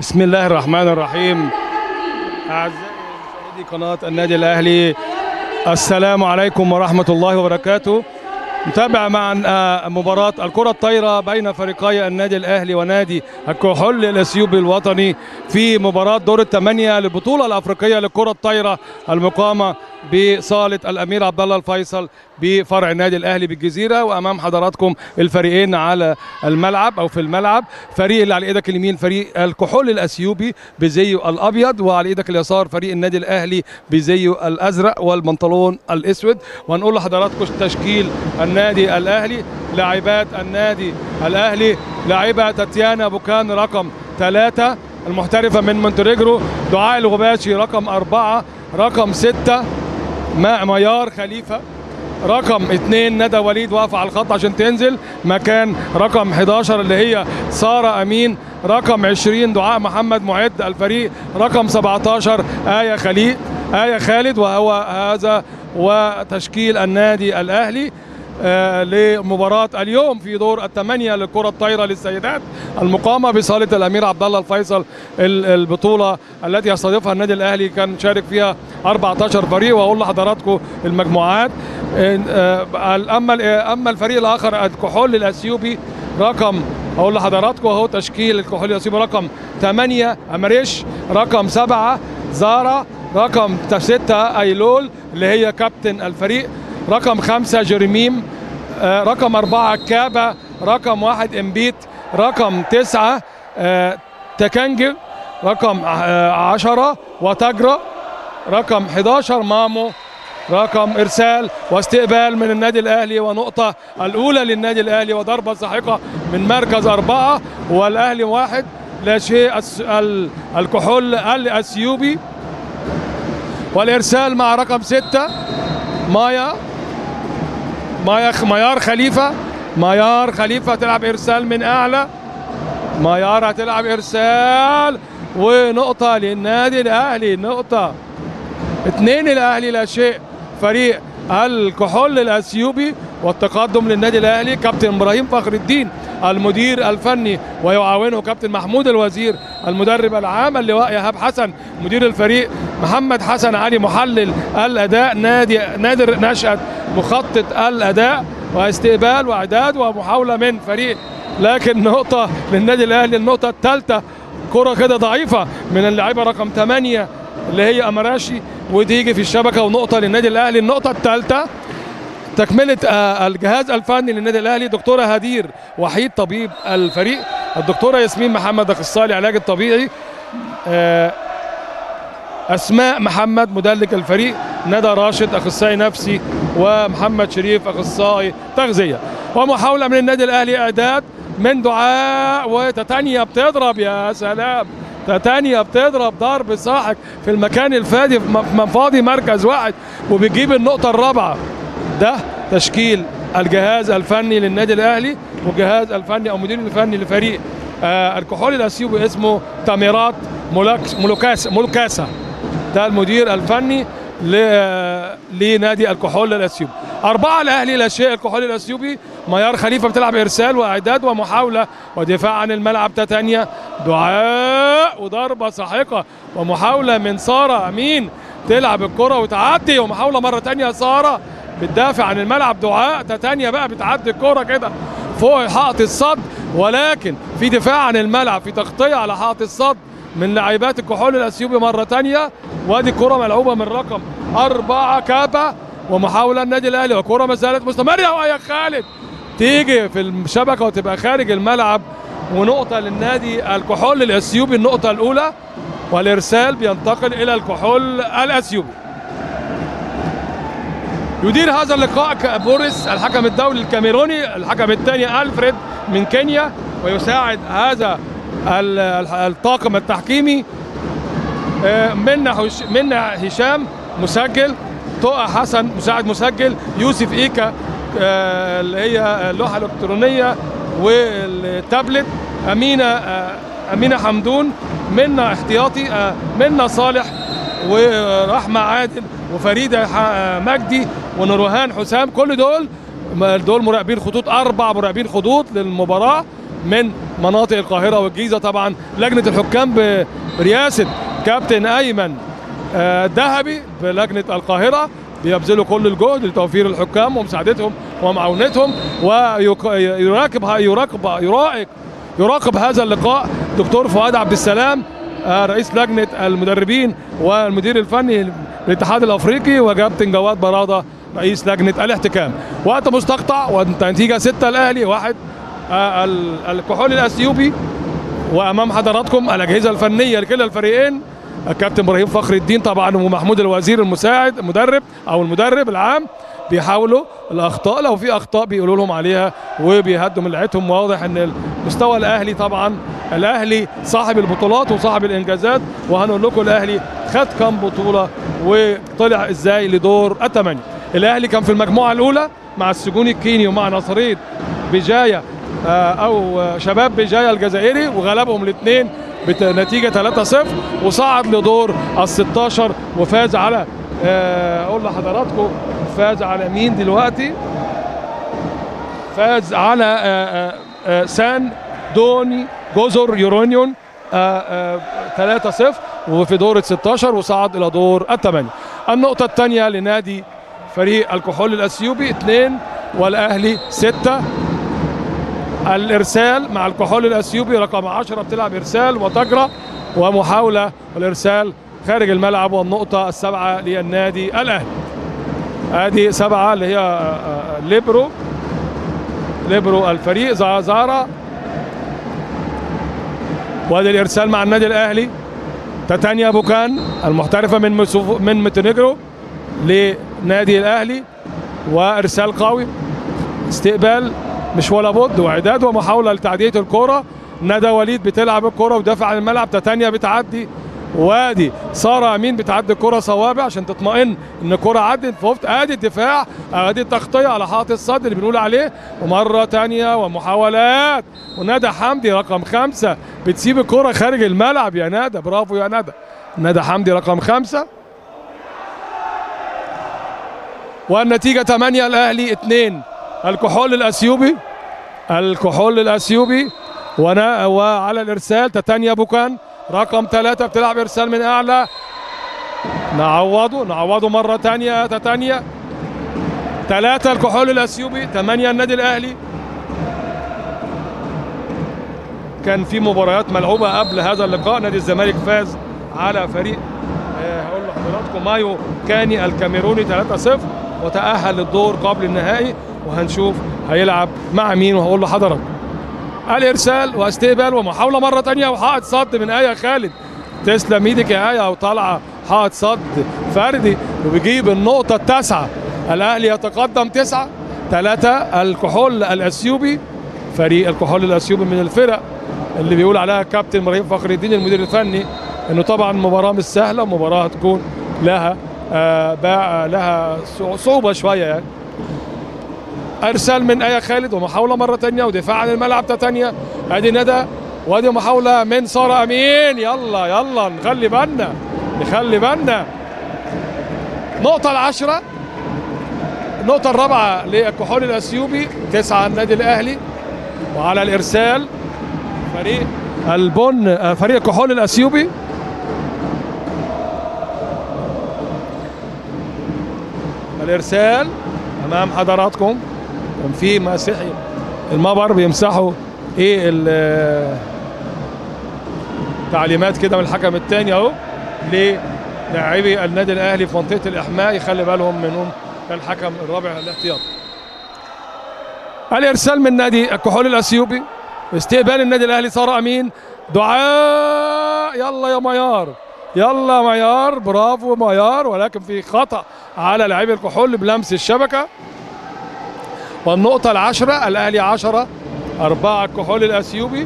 بسم الله الرحمن الرحيم أعزائي مشاهدي قناة النادي الأهلي السلام عليكم ورحمة الله وبركاته نتابع معا آه، مباراة الكرة الطايرة بين فريقي النادي الأهلي ونادي الكحول الأثيوبي الوطني في مباراة دور الثمانية للبطولة الأفريقية للكرة الطايرة المقامة بصالة الأمير عبد الله الفيصل بفرع النادي الأهلي بالجزيرة وأمام حضراتكم الفريقين على الملعب أو في الملعب فريق اللي على إيدك اليمين فريق الكحول الأثيوبي بزيه الأبيض وعلى إيدك اليسار فريق النادي الأهلي بزيه الأزرق والبنطلون الأسود وهنقول لحضراتكم تشكيل النادي الأهلي لاعبات النادي الأهلي لاعبة تاتيانا بوكان رقم ثلاثة المحترفة من مونتريجرو دعاء الغباشي رقم أربعة رقم ستة ما ميار خليفة رقم اثنين ندى وليد واقفة على الخط عشان تنزل مكان رقم 11 اللي هي سارة أمين رقم 20 دعاء محمد معد الفريق رقم 17 آية خليل آية خالد وهو هذا وتشكيل النادي الأهلي آه، لمباراة اليوم في دور الثمانية للكرة الطايرة للسيدات المقامة بصالة الأمير عبد الله الفيصل ال- البطولة التي يستضيفها النادي الأهلي كان شارك فيها 14 فريق وأقول لحضراتكم المجموعات آه، آه، أما أما الفريق الآخر الكحول الأثيوبي رقم أقول لحضراتكم أهو تشكيل الكحول الأثيوبي رقم 8 أمريش رقم 7 زارا رقم 6 أيلول اللي هي كابتن الفريق رقم خمسة جريميم آه، رقم أربعة كابا رقم واحد إمبيت رقم تسعة آه، تكنجل رقم آه، عشرة وتجرى رقم 11 مامو رقم ارسال واستقبال من النادي الاهلي ونقطه الاولى للنادي الاهلي وضربه ساحقه من مركز اربعه والاهلي واحد لا شيء الس- ال- الكحول الاثيوبي والارسال مع رقم سته مايا مايا ميار خليفه ميار خليفه تلعب ارسال من اعلى ميار هتلعب ارسال ونقطه للنادي الاهلي نقطه اثنين الاهلي لا شيء فريق الكحول الاثيوبي والتقدم للنادي الاهلي كابتن ابراهيم فخر الدين المدير الفني ويعاونه كابتن محمود الوزير المدرب العام اللواء ايهاب حسن مدير الفريق محمد حسن علي محلل الاداء نادي نادر نشأت مخطط الاداء واستقبال واعداد ومحاوله من فريق لكن نقطه للنادي الاهلي النقطه الثالثه كره كده ضعيفه من اللاعيبه رقم 8 اللي هي امراشي وتيجي في الشبكه ونقطه للنادي الاهلي النقطه الثالثه تكمله آه، الجهاز الفني للنادي الاهلي دكتوره هدير وحيد طبيب الفريق الدكتوره ياسمين محمد اخصائي العلاج الطبيعي آه، اسماء محمد مدلك الفريق ندى راشد اخصائي نفسي ومحمد شريف اخصائي تغذيه ومحاوله من النادي الاهلي اعداد من دعاء وتتانيا بتضرب يا سلام تتانيا بتضرب ضرب ساحق في المكان الفاضي في م- فاضي مركز واحد وبتجيب النقطه الرابعه ده تشكيل الجهاز الفني للنادي الاهلي والجهاز الفني او المدير الفني لفريق آه الكحول الاثيوبي اسمه تاميرات مولاكس مولوكاس مولوكاسا ده المدير الفني ل- لنادي الكحول الاثيوبي أربعة الأهلي لا شيء الكحول الأثيوبي ميار خليفة بتلعب إرسال وإعداد ومحاولة ودفاع عن الملعب تتانيا دعاء وضربة ساحقة ومحاولة من سارة أمين تلعب الكرة وتعدي ومحاولة مرة تانية سارة بتدافع عن الملعب دعاء تتانيا بقى بتعدي الكرة كده فوق حائط الصد ولكن في دفاع عن الملعب في تغطية على حائط الصد من لاعبات الكحول الاثيوبي مره تانية وادي كره ملعوبه من رقم أربعة كابا ومحاولة النادي الأهلي وكرة ما زالت مستمرة ويا خالد تيجي في الشبكة وتبقى خارج الملعب ونقطة للنادي الكحول الأثيوبي النقطة الأولى والإرسال بينتقل إلى الكحول الأثيوبي يدير هذا اللقاء ك- بوريس الحكم الدولي الكاميروني الحكم الثاني ألفريد من كينيا ويساعد هذا ال- ال- الطاقم التحكيمي آه، منا هش- منا هشام مسجل طه حسن مساعد مسجل يوسف ايكا آه، اللي هي اللوحه الالكترونيه والتابلت امينه آه، امينه حمدون منا احتياطي آه، منا صالح ورحمه عادل وفريده ح- آه، مجدي ونورهان حسام كل دول دول مراقبين خطوط اربع مراقبين خطوط للمباراه من مناطق القاهره والجيزه طبعا لجنه الحكام ب- برئاسه كابتن ايمن آه، ذهبي بلجنه القاهره بيبذلوا كل الجهد لتوفير الحكام ومساعدتهم ومعاونتهم ويراقب يراقب يراقب يراقب هذا اللقاء دكتور فؤاد عبد السلام آه، رئيس لجنه المدربين والمدير الفني للاتحاد الافريقي وكابتن جواد براده رئيس لجنه الاحتكام وقت مستقطع والنتيجه 6 الاهلي واحد آه، ال- الكحول الاثيوبي وامام حضراتكم الاجهزه الفنيه لكلا الفريقين الكابتن ابراهيم فخر الدين طبعا ومحمود الوزير المساعد المدرب او المدرب العام بيحاولوا الاخطاء لو في اخطاء بيقولوا لهم عليها وبيهدوا من لعبتهم واضح ان المستوى الاهلي طبعا الاهلي صاحب البطولات وصاحب الانجازات وهنقول لكم الاهلي خد كام بطوله وطلع ازاي لدور الثمانيه الاهلي كان في المجموعه الاولى مع السجون الكيني ومع نصرين بجايه آه، او آه، شباب بجايه الجزائري وغلبهم الاثنين بنتيجه 3-0 وصعد لدور ال 16 وفاز على آه، اقول لحضراتكم فاز على مين دلوقتي فاز على آه، آه، آه، سان دوني جزر يورونيون آه، آه، 3-0 وفي دور ال 16 وصعد الى دور الثمانيه النقطه الثانيه لنادي فريق الكحول الاثيوبي 2 والاهلي 6 الارسال مع الكحول الاثيوبي رقم 10 بتلعب ارسال وتجرى ومحاوله والارسال خارج الملعب والنقطه السبعه للنادي الاهلي ادي سبعه اللي هي آه، آه، ليبرو ليبرو الفريق زا- زارا وادي الارسال مع النادي الاهلي تاتانيا بوكان المحترفه من مسوف من مونتينيجرو لنادي الاهلي وارسال قوي استقبال مش ولا بد واعداد ومحاوله لتعديه الكره ندى وليد بتلعب الكره ودافع عن الملعب تاتانيا بتعدي وادي ساره امين بتعدي الكره صوابع عشان تطمئن ان الكره عدت فوفت ادي الدفاع ادي التغطيه على حائط الصد اللي بنقول عليه ومره تانية ومحاولات وندى حمدي رقم خمسة بتسيب الكره خارج الملعب يا ندى برافو يا ندى ندى حمدي رقم خمسة والنتيجة 8 الأهلي 2 الكحول الأثيوبي الكحول الأثيوبي ونا وعلى الإرسال تتانيا بوكان رقم ثلاثة بتلعب إرسال من أعلى نعوضه نعوضه مرة تانية تتانيا ثلاثة الكحول الأثيوبي ثمانية النادي الأهلي كان في مباريات ملعوبة قبل هذا اللقاء نادي الزمالك فاز على فريق آه، هقول لحضراتكم مايو كاني الكاميروني 3-0 وتأهل للدور قبل النهائي وهنشوف هيلعب مع مين وهقول لحضراتكم الارسال واستقبال ومحاوله مره تانية وحائط صد من ايه خالد تسلم ايدك يا ايه وطالعه حائط صد فردي وبيجيب النقطه التاسعه الاهلي يتقدم تسعه ثلاثه الكحول الاثيوبي فريق الكحول الاثيوبي من الفرق اللي بيقول عليها كابتن ابراهيم فخر الدين المدير الفني انه طبعا مباراه مش سهله مباراه هتكون لها آه باع لها صعوبه شويه يعني ارسال من ايه خالد ومحاوله مره تانية ودفاع عن الملعب تانية ادي ندى وادي محاوله من ساره امين يلا يلا نخلي بالنا نخلي بالنا نقطه العشره النقطة الرابعة للكحول الأثيوبي تسعة النادي الأهلي وعلى الإرسال فريق البن آه، فريق الكحول الأثيوبي الإرسال أمام حضراتكم كان في مسيحي المبر بيمسحوا ايه ال- تعليمات كده من الحكم الثاني اهو للاعبي النادي الاهلي في منطقه الاحماء يخلي بالهم منهم الحكم الرابع الاحتياطي الارسال من نادي الكحول الاثيوبي استقبال النادي الاهلي ساره امين دعاء يلا يا ميار يلا ميار برافو ميار ولكن في خطا على لاعبي الكحول بلمس الشبكه والنقطة العشرة الأهلي عشرة أربعة الكحول الأثيوبي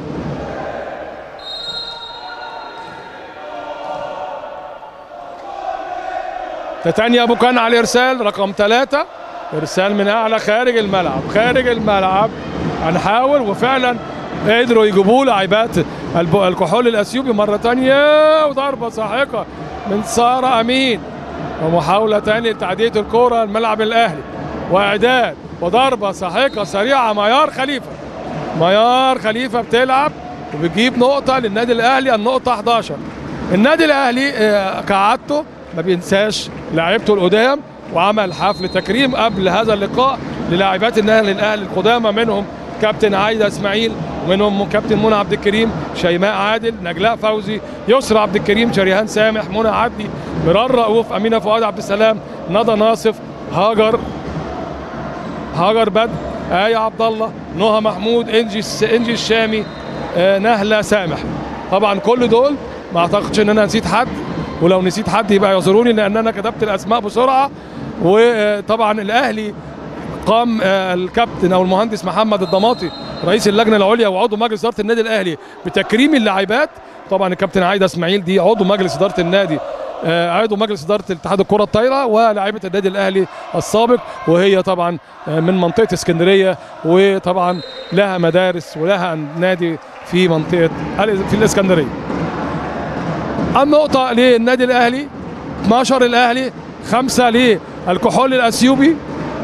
تتانيا بوكان على الإرسال رقم ثلاثة إرسال من أعلى خارج الملعب خارج الملعب هنحاول وفعلا قدروا يجيبوا لاعبات الب- الكحول الأثيوبي مرة تانية وضربة ساحقة من سارة أمين ومحاولة تانية لتعدية الكرة الملعب الأهلي وإعداد وضربة ساحقة سريعة ميار خليفة ميار خليفه بتلعب وبتجيب نقطه للنادي الاهلي النقطه 11 النادي الاهلي آه، كعادته ما بينساش لاعيبته القدام وعمل حفل تكريم قبل هذا اللقاء للاعبات النادي الاهلي القدامى منهم كابتن عايده اسماعيل ومنهم كابتن منى عبد الكريم شيماء عادل نجلاء فوزي يسرى عبد الكريم شريهان سامح منى عبدي مرار رؤوف امينه فؤاد عبد السلام ندى ناصف هاجر هاجر بدر آية عبد الله نهى محمود انجي الس- انجي الشامي آه، نهله سامح طبعا كل دول ما اعتقدش ان انا نسيت حد ولو نسيت حد يبقى يعذروني لان انا كتبت الاسماء بسرعه وطبعا الاهلي قام آه، الكابتن او المهندس محمد الضماطي رئيس اللجنه العليا وعضو مجلس اداره النادي الاهلي بتكريم اللاعبات طبعا الكابتن عايده اسماعيل دي عضو مجلس اداره النادي آه، عضو مجلس اداره اتحاد الكره الطايره ولاعيبه النادي الاهلي السابق وهي طبعا آه، من منطقه اسكندريه وطبعا لها مدارس ولها نادي في منطقه ال- في الاسكندريه النقطه للنادي الاهلي 12 الاهلي خمسه للكحول الاثيوبي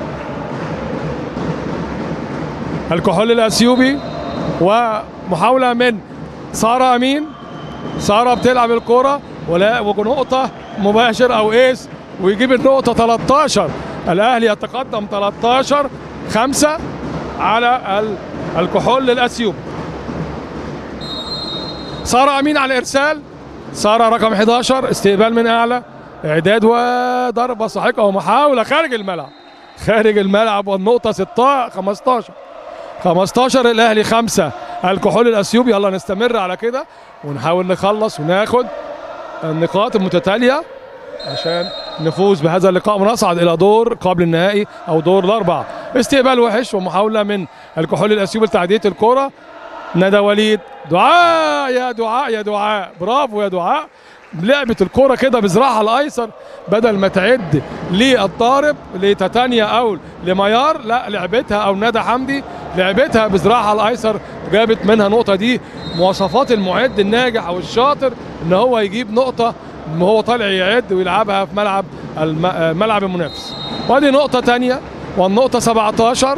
الكحول الاثيوبي ومحاوله من ساره امين ساره بتلعب الكره ولا ونقطه مباشر او ايس ويجيب النقطه 13 الاهلي يتقدم 13 5 على ال- الكحول الاثيوبي ساره امين على الارسال ساره رقم 11 استقبال من اعلى اعداد وضربه ساحقه ومحاوله خارج الملعب خارج الملعب والنقطه 16 15 15 الاهلي 5 الكحول الاثيوبي يلا نستمر على كده ونحاول نخلص وناخد النقاط المتتاليه عشان نفوز بهذا اللقاء ونصعد الى دور قبل النهائي او دور الاربعه استقبال وحش ومحاوله من الكحول الاثيوبي لتعديه الكره ندى وليد دعاء يا دعاء يا دعاء برافو يا دعاء لعبت الكرة كده بذراعها الايسر بدل ما تعد للضارب لتتانيا او لميار لا لعبتها او ندى حمدي لعبتها بذراعها الايسر جابت منها نقطة دي مواصفات المعد الناجح او الشاطر ان هو يجيب نقطة وهو طالع يعد ويلعبها في ملعب الم- ملعب المنافس وادي نقطة تانية والنقطة 17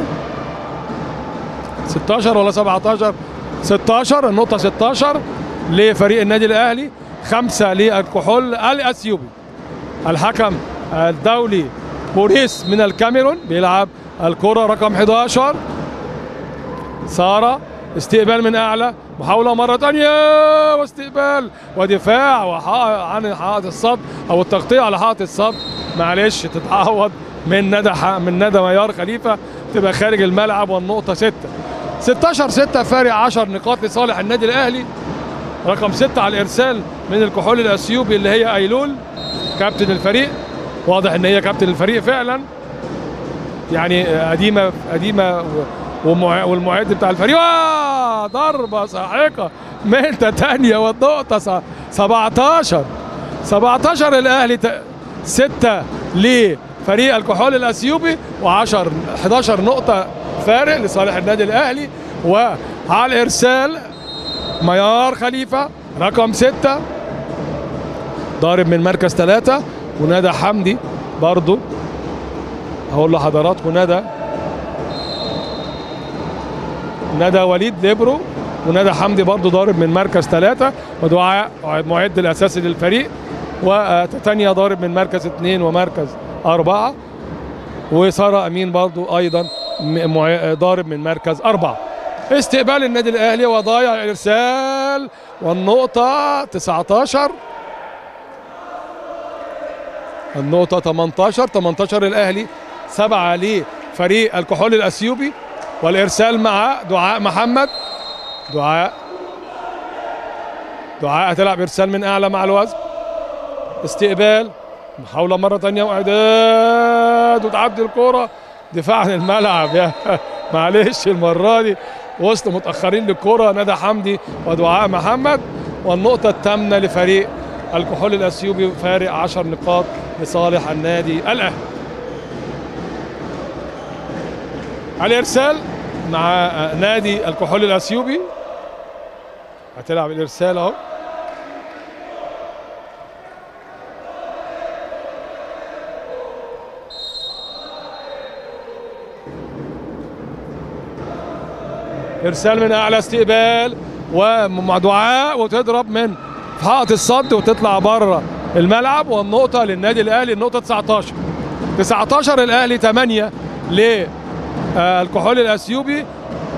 16 ولا 17 16 النقطة 16 لفريق النادي الأهلي خمسة للكحول الأثيوبي الحكم الدولي بوريس من الكاميرون بيلعب الكرة رقم 11 سارة استقبال من أعلى محاولة مرة تانية واستقبال ودفاع وحا- عن حائط الصد أو التغطية على حائط الصد معلش تتعوض من ندى ح- من ندى ميار خليفة تبقى خارج الملعب والنقطة 6 16 6 فارق 10 نقاط لصالح النادي الأهلي رقم 6 على الإرسال من الكحول الأثيوبي اللي هي أيلول كابتن الفريق واضح ان هي كابتن الفريق فعلا يعني قديمه قديمه و- ومع- والمعد بتاع الفريق آه ضربه ساحقه من تانية والنقطه س- 17 17 الاهلي 6 لفريق الكحول الاثيوبي و10 11 نقطه فارق لصالح النادي الاهلي وعلى الارسال ميار خليفه رقم 6 ضارب من مركز ثلاثة وندى حمدي برضو هقول لحضراتكم ندى ندى وليد ليبرو وندى حمدي برضو ضارب من مركز ثلاثة ودعاء المعد الأساسي للفريق وتتانيا ضارب من مركز اثنين ومركز أربعة وسارة أمين برضو أيضا م- مع- ضارب من مركز أربعة استقبال النادي الأهلي وضايع الإرسال والنقطة 19 النقطة 18 18 الأهلي سبعة لفريق الكحول الأثيوبي والإرسال مع دعاء محمد دعاء دعاء هتلعب إرسال من أعلى مع الوزن استقبال محاولة مرة تانية وإعداد وتعدي الكرة دفاع عن الملعب يا معلش المرة دي وسط متأخرين للكرة ندى حمدي ودعاء محمد والنقطة الثامنة لفريق الكحول الأثيوبي فارق 10 نقاط لصالح النادي الأهلي على الإرسال مع نادي الكحول الأثيوبي هتلعب الإرسال أهو ارسال من اعلى استقبال ومع دعاء وتضرب من في حائط الصد وتطلع بره الملعب والنقطه للنادي الاهلي النقطه 19 19 الاهلي 8 للكحول الاثيوبي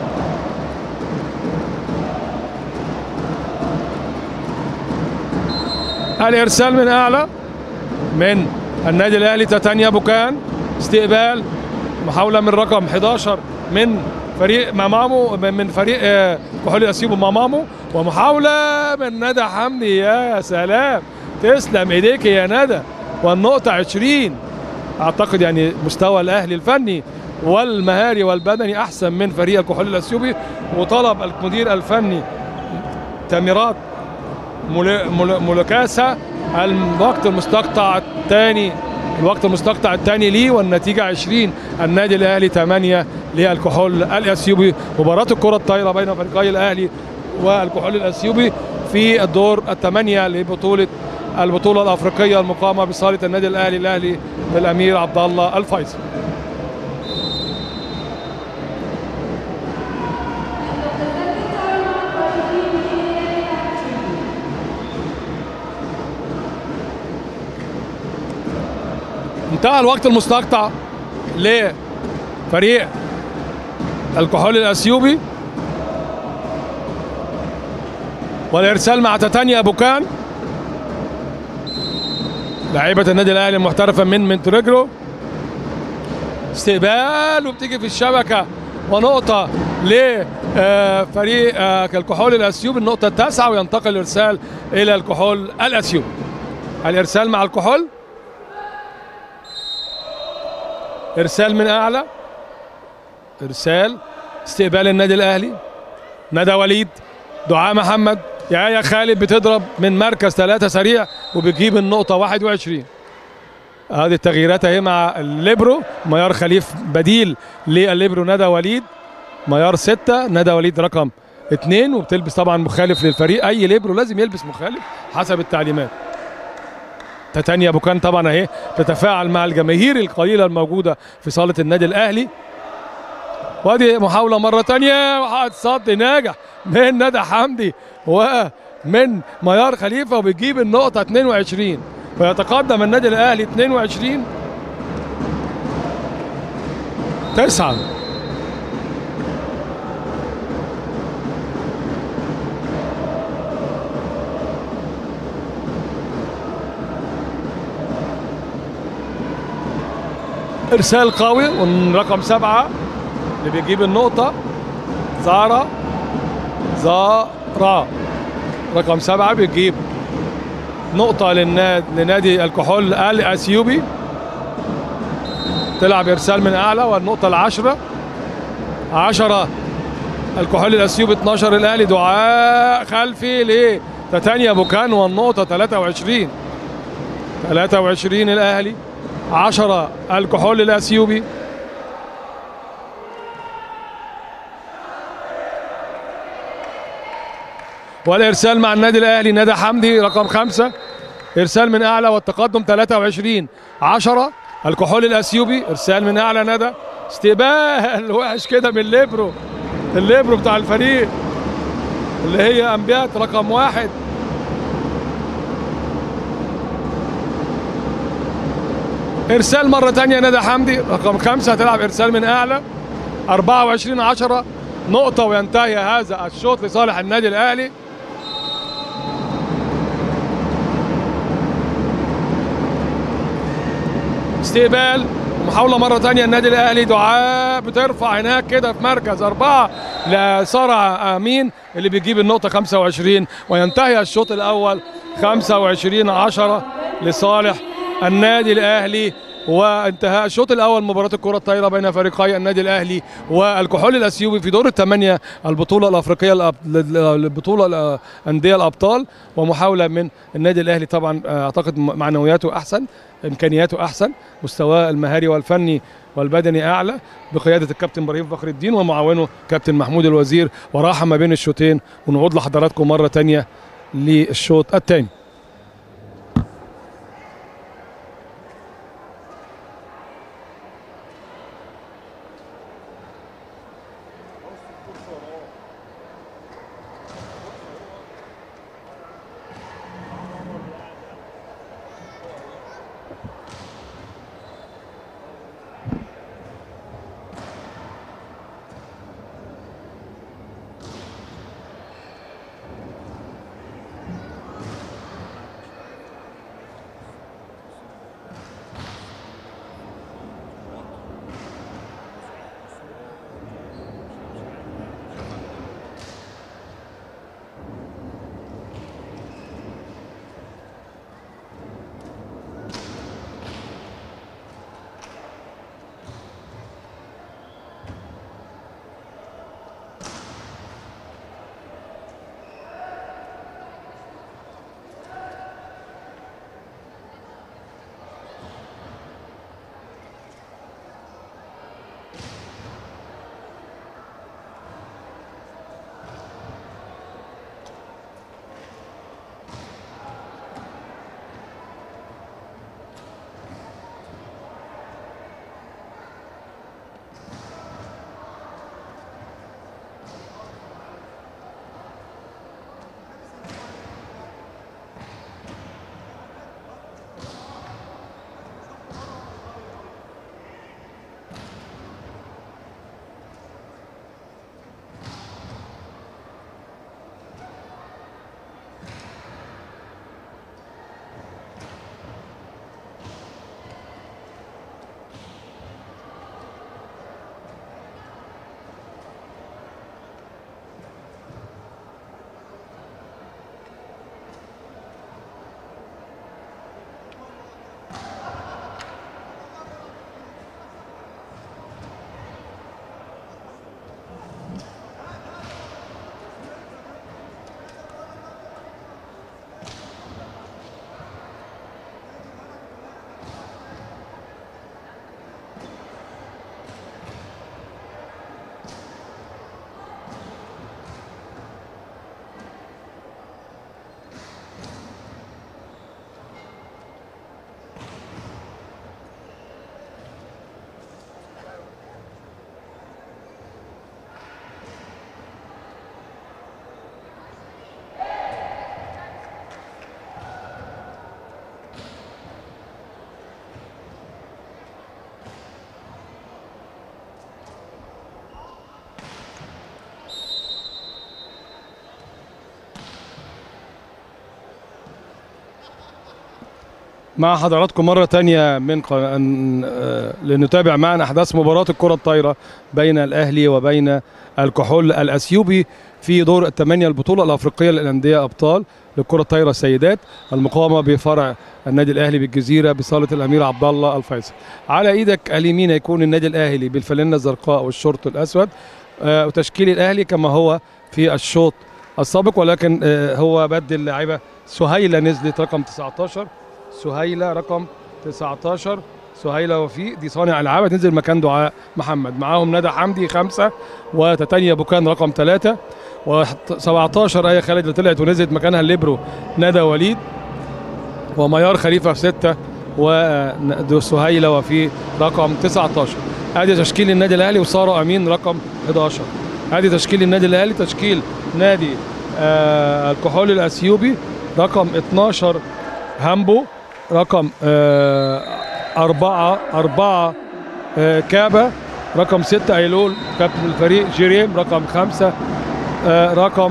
الارسال من اعلى من النادي الاهلي تاتانيا بوكان استقبال محاوله من رقم 11 من فريق مامامو من فريق آه، كحول الاثيوبي مامامو ومحاوله من ندى حمدي يا سلام تسلم ايديك يا ندى والنقطه 20 اعتقد يعني مستوى الاهلي الفني والمهاري والبدني احسن من فريق الكحول الاثيوبي وطلب المدير الفني تاميرات مل- مل- ملوكاسا الوقت المستقطع الثاني الوقت المستقطع الثاني ليه والنتيجة 20 النادي الأهلي 8 للكحول الأثيوبي مباراة الكرة الطايرة بين فريقي الأهلي والكحول الأثيوبي في الدور الثمانية لبطولة البطولة الأفريقية المقامة بصالة النادي الأهلي الأهلي بالأمير عبد الله الفيصل انتهى الوقت المستقطع لفريق الكحول الاثيوبي والارسال مع تاتانيا بوكان لعيبة النادي الاهلي المحترفة من مونتريجرو استقبال وبتيجي في الشبكة ونقطة لفريق آه، الكحول الاثيوبي النقطة التاسعة وينتقل الارسال الى الكحول الاثيوبي الارسال مع الكحول ارسال من اعلى ارسال استقبال النادي الاهلي ندى وليد دعاء محمد يا خالد بتضرب من مركز ثلاثة سريع وبتجيب النقطة 21 هذه التغييرات اهي مع الليبرو ميار خليف بديل للليبرو ندى وليد ميار ستة ندى وليد رقم اثنين وبتلبس طبعا مخالف للفريق اي ليبرو لازم يلبس مخالف حسب التعليمات تاتانيا بوكان طبعا اهي تتفاعل مع الجماهير القليله الموجوده في صاله النادي الاهلي وادي محاوله مره تانية وحائط صد ناجح من ندى حمدي ومن ميار خليفه وبتجيب النقطه 22 ويتقدم النادي الاهلي 22 تسعة ارسال قوي والرقم سبعة اللي بيجيب النقطة زارا زارا رقم سبعة بيجيب نقطة للنادي لنادي الكحول الأثيوبي تلعب إرسال من أعلى والنقطة العشرة عشرة الكحول الأثيوبي 12 الأهلي دعاء خلفي لتتانيا بوكان والنقطة 23 23 الأهلي 10 الكحول الأثيوبي والارسال مع النادي الاهلي ندى حمدي رقم خمسة ارسال من اعلى والتقدم 23 10 الكحول الاثيوبي ارسال من اعلى ندى استقبال وحش كده من الليبرو الليبرو بتاع الفريق اللي هي انبيات رقم واحد ارسال مره تانية ندى حمدي رقم خمسة هتلعب ارسال من اعلى 24 10 نقطة وينتهي هذا الشوط لصالح النادي الاهلي استقبال محاولة مرة تانية النادي الأهلي دعاء بترفع هناك كده في مركز أربعة لسارة أمين اللي بيجيب النقطة 25 وينتهي الشوط الأول 25 10 لصالح النادي الأهلي وانتهاء الشوط الاول مباراه الكره الطايره بين فريقي النادي الاهلي والكحول الاثيوبي في دور الثمانيه البطوله الافريقيه الأب- البطوله انديه الابطال ومحاوله من النادي الاهلي طبعا اعتقد معنوياته احسن امكانياته احسن مستواه المهاري والفني والبدني اعلى بقياده الكابتن ابراهيم فخر الدين ومعاونه كابتن محمود الوزير وراحه ما بين الشوطين ونعود لحضراتكم مره تانية للشوط الثاني مع حضراتكم مرة تانية من ق... أن... آه، لنتابع معنا أحداث مباراة الكرة الطايرة بين الأهلي وبين الكحول الأثيوبي في دور الثمانية البطولة الأفريقية للأندية أبطال للكرة الطايرة السيدات المقامة بفرع النادي الأهلي بالجزيرة بصالة الأمير عبد الله الفيصل على إيدك اليمين يكون النادي الأهلي بالفانلة الزرقاء والشورت الأسود آه، وتشكيل الأهلي كما هو في الشوط السابق ولكن آه، هو بدل لاعبة سهيلة نزلت رقم 19 سهيلة رقم 19 سهيلة وفي دي صانع العاب هتنزل مكان دعاء محمد معاهم ندى حمدي خمسة وتتانيا بوكان رقم ثلاثة و17 آية خالد اللي طلعت ونزلت مكانها الليبرو ندى وليد وميار خليفة في ستة وسهيلة وفي رقم 19 ادي تشكيل النادي الاهلي وساره امين رقم 11 ادي تشكيل النادي الاهلي تشكيل نادي آه الكحول الاثيوبي رقم 12 هامبو رقم آه أربعة أربعة آه كابا رقم ستة أيلول كابتن الفريق جيريم رقم خمسة آه رقم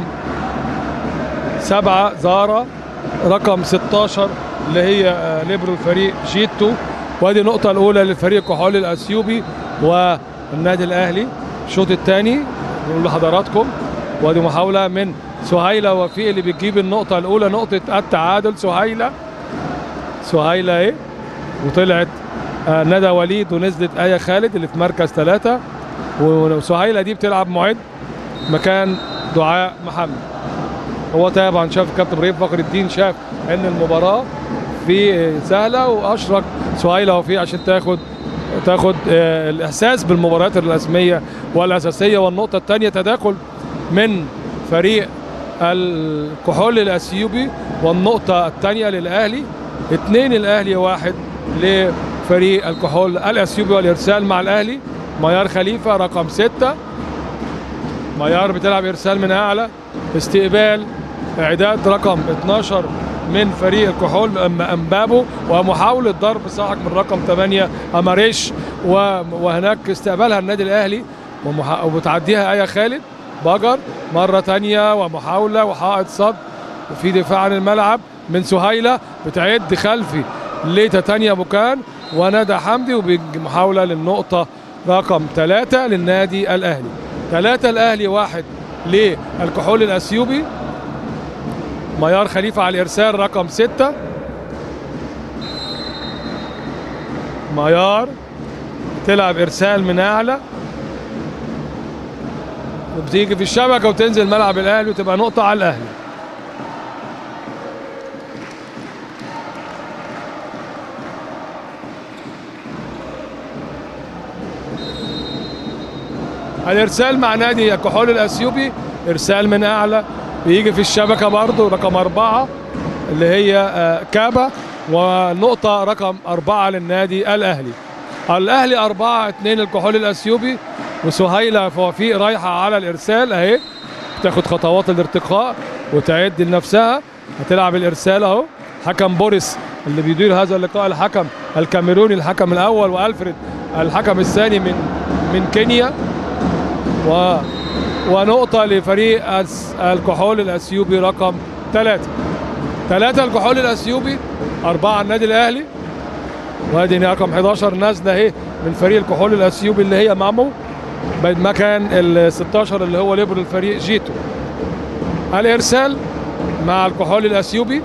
سبعة زارا رقم 16 اللي هي آه ليبرو الفريق جيتو وادي النقطة الأولى للفريق الكحول الأثيوبي والنادي الأهلي الشوط الثاني نقول لحضراتكم وادي محاولة من سهيلة وفي اللي بتجيب النقطة الأولى نقطة التعادل سهيلة سهيلة ايه وطلعت آه ندى وليد ونزلت آية خالد اللي في مركز ثلاثة وسهيلة دي بتلعب معد مكان دعاء محمد هو طبعا شاف كابتن ابراهيم فخر الدين شاف ان المباراة في سهلة واشرك سهيلة وفي عشان تاخد تاخد آه الاحساس بالمباريات الرسمية والاساسية والنقطة الثانية تداخل من فريق الكحول الاثيوبي والنقطة الثانية للاهلي اثنين الاهلي واحد لفريق الكحول الاثيوبي والارسال مع الاهلي ميار خليفه رقم ستة ميار بتلعب ارسال من اعلى استقبال اعداد رقم 12 من فريق الكحول امبابو ومحاوله ضرب صاحب من رقم 8 اماريش وهناك استقبالها النادي الاهلي ومتعديها ايه خالد بجر مره ثانيه ومحاوله وحائط صد وفي دفاع عن الملعب من سهيله بتعد خلفي لتتانيا بوكان وندى حمدي وبمحاوله للنقطه رقم ثلاثة للنادي الاهلي ثلاثة الاهلي واحد للكحول الاثيوبي ميار خليفه على الارسال رقم ستة ميار تلعب ارسال من اعلى وبتيجي في الشبكه وتنزل ملعب الاهلي وتبقى نقطه على الاهلي الارسال مع نادي الكحول الاثيوبي ارسال من اعلى بيجي في الشبكه برضه رقم اربعه اللي هي كابا ونقطه رقم اربعه للنادي الاهلي الاهلي اربعه اثنين الكحول الاثيوبي وسهيله فوفيق رايحه على الارسال اهي تاخد خطوات الارتقاء وتعد لنفسها هتلعب الارسال اهو حكم بوريس اللي بيدير هذا اللقاء الحكم الكاميروني الحكم الاول والفريد الحكم الثاني من من كينيا و ونقطة لفريق الكحول الأثيوبي رقم ثلاثة ثلاثة الكحول الأثيوبي أربعة النادي الأهلي وادي رقم 11 نازلة أهي من فريق الكحول الأثيوبي اللي هي مامو مكان ال 16 اللي هو ليبر الفريق جيتو الإرسال مع الكحول الأثيوبي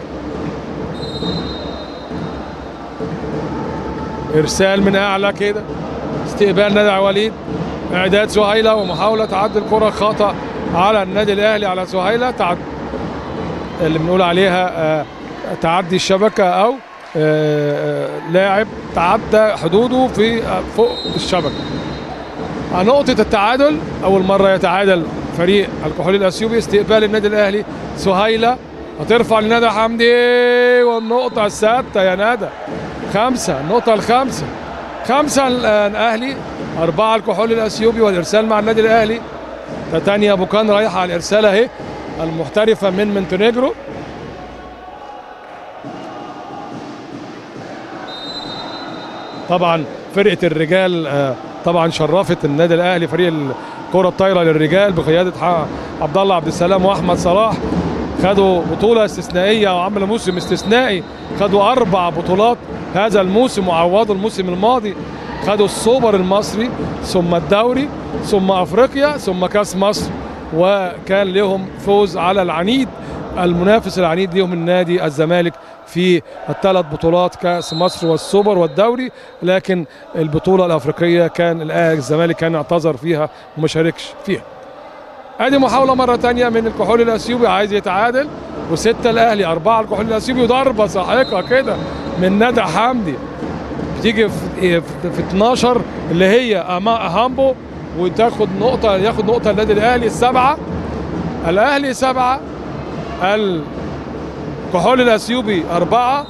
إرسال من أعلى كده استقبال نادي وليد اعداد سهيله ومحاوله تعدي الكره خطا على النادي الاهلي على سهيله تعد اللي بنقول عليها آه تعدي الشبكه او آه لاعب تعدى حدوده في آه فوق الشبكه نقطة التعادل أول مرة يتعادل فريق الكحول الأثيوبي استقبال النادي الأهلي سهيلة هترفع لندى حمدي والنقطة السادسة يا ندى خمسة النقطة الخامسة خمسة الأهلي أربعة الكحول الأثيوبي والإرسال مع النادي الأهلي تتانيا بوكان رايحة على الإرسال أهي المحترفة من مونتينيجرو طبعا فرقة الرجال طبعا شرفت النادي الأهلي فريق الكرة الطايرة للرجال بقيادة عبد الله عبد السلام وأحمد صلاح خدوا بطولة استثنائية وعملوا موسم استثنائي خدوا أربع بطولات هذا الموسم وعوضوا الموسم الماضي خدوا السوبر المصري ثم الدوري ثم أفريقيا ثم كأس مصر وكان لهم فوز على العنيد المنافس العنيد لهم النادي الزمالك في الثلاث بطولات كأس مصر والسوبر والدوري لكن البطولة الأفريقية كان الأهلي الزمالك كان اعتذر فيها وما شاركش فيها ادي محاولة مرة تانية من الكحول الأثيوبي عايز يتعادل وستة الأهلي أربعة الكحول الأثيوبي وضربة ساحقة كده من ندى حمدي بتيجي في, في 12 اللي هي أما- هامبو وتاخد نقطة ياخد نقطة النادي الأهلي السبعة الأهلي سبعة الكحول الأثيوبي أربعة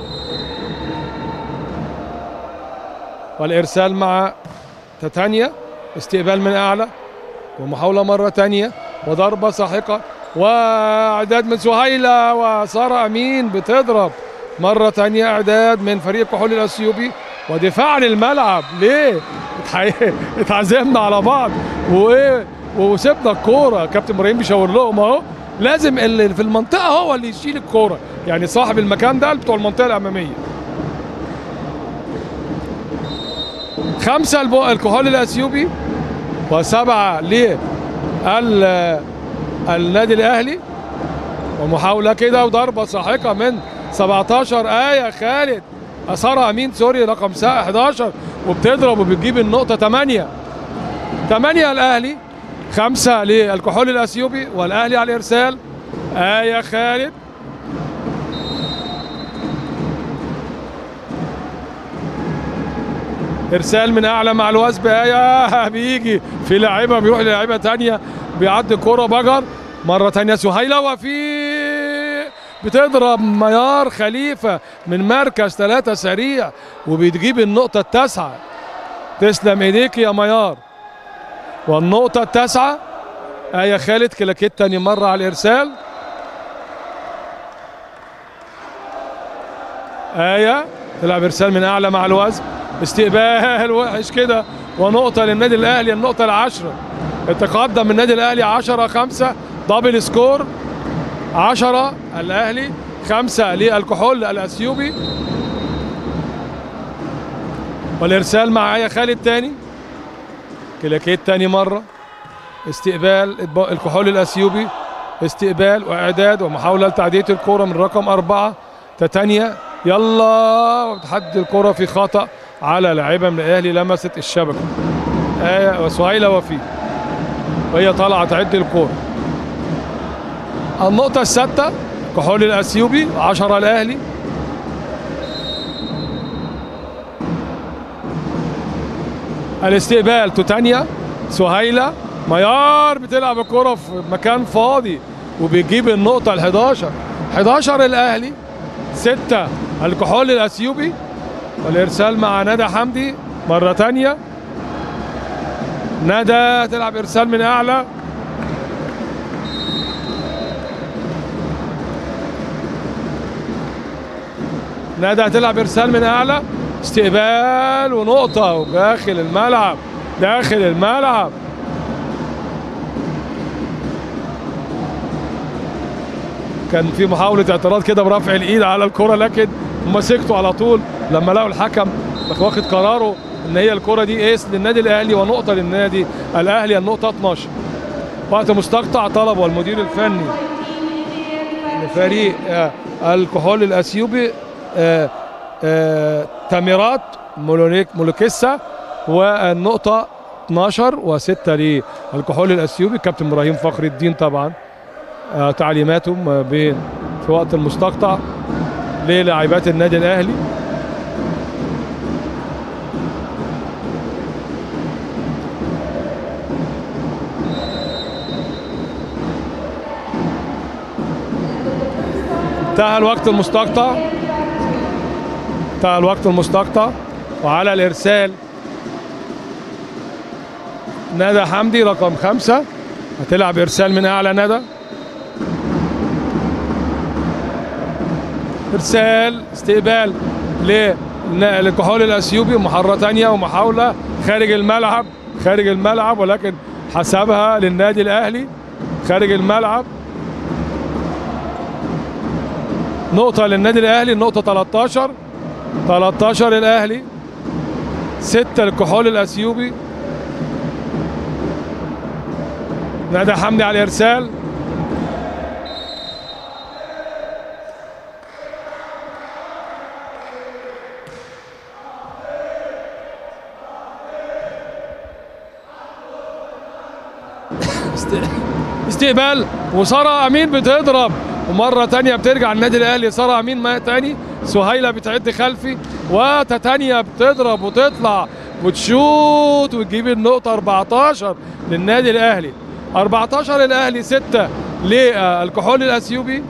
والإرسال مع تتانيا استقبال من أعلى ومحاولة مرة تانية وضربة ساحقة وإعداد من سهيلة وسارة أمين بتضرب مرة تانية إعداد من فريق كحول الأثيوبي ودفاع للملعب ليه؟ اتح- اتعزمنا على بعض وإيه وسيبنا الكورة كابتن إبراهيم بيشاور لهم أهو لازم اللي في المنطقة هو اللي يشيل الكورة يعني صاحب المكان ده بتوع المنطقة الأمامية خمسة البو- الكحول الأثيوبي وسبعة لل النادي الأهلي ومحاولة كده وضربة ساحقة من 17 آية خالد أسارة أمين سوري رقم سا- 11 وبتضرب وبتجيب النقطة 8 8 الأهلي خمسة للكحول الأثيوبي والأهلي على الإرسال آية خالد ارسال من اعلى مع الوثب ايه بيجي في لاعيبه بيروح للاعيبه تانية بيعدي كرة بجر مره تانية سهيله وفي بتضرب ميار خليفه من مركز ثلاثة سريع وبتجيب النقطه التاسعه تسلم ايديك يا ميار والنقطه التاسعه ايه خالد كلاكيت تاني مره على الارسال آية تلعب إرسال من أعلى مع الوزن استقبال وحش كده ونقطة للنادي الأهلي النقطة العشرة يتقدم النادي الأهلي 10 5 دبل سكور 10 الأهلي 5 للكحول الأثيوبي والإرسال مع آية خالد تاني كلاكيت تاني مرة استقبال الكحول الأثيوبي استقبال وإعداد ومحاولة لتعدية الكرة من رقم أربعة تتانيا يلا وتحدي الكرة في خطأ على لاعبة من الأهلي لمست الشبكة آية وسهيلة وفي وهي طالعة تعد الكرة النقطة السادسة كحول الأثيوبي 10 الأهلي الاستقبال توتانيا سهيلة ميار بتلعب الكرة في مكان فاضي وبيجيب النقطة ال 11 11 الأهلي 6 الكحول الأثيوبي والإرسال مع ندى حمدي مرة تانية ندى تلعب إرسال من أعلى ندى هتلعب إرسال من أعلى استقبال ونقطة داخل الملعب داخل الملعب كان في محاولة اعتراض كده برفع الإيد على الكرة لكن هم سكتوا على طول لما لقوا الحكم واخد قراره ان هي الكرة دي ايس للنادي الاهلي ونقطة للنادي الاهلي النقطة 12 وقت مستقطع طلب المدير الفني لفريق آه، الكحول الاثيوبي آه، آه، تاميرات مولونيك مولوكيسا والنقطة 12 و6 للكحول الاثيوبي كابتن ابراهيم فخر الدين طبعا آه، تعليماته ما بين في وقت المستقطع للاعبات النادي الاهلي انتهى الوقت المستقطع انتهى الوقت المستقطع وعلى الارسال ندى حمدي رقم خمسة هتلعب ارسال من اعلى ندى ارسال استقبال للكحول الاثيوبي ومحرة تانية ومحاولة خارج الملعب خارج الملعب ولكن حسبها للنادي الاهلي خارج الملعب نقطة للنادي الأهلي النقطة 13 13 الأهلي 6 الكحول الأثيوبي ندى حمدي على الإرسال است- استقبال وسارة أمين بتضرب ومرة تانية بترجع النادي الأهلي سارة أمين ما تاني سهيلة بتعد خلفي وتتانية بتضرب وتطلع وتشوت وتجيب النقطة 14 للنادي الأهلي 14 الأهلي 6 للكحول الأثيوبي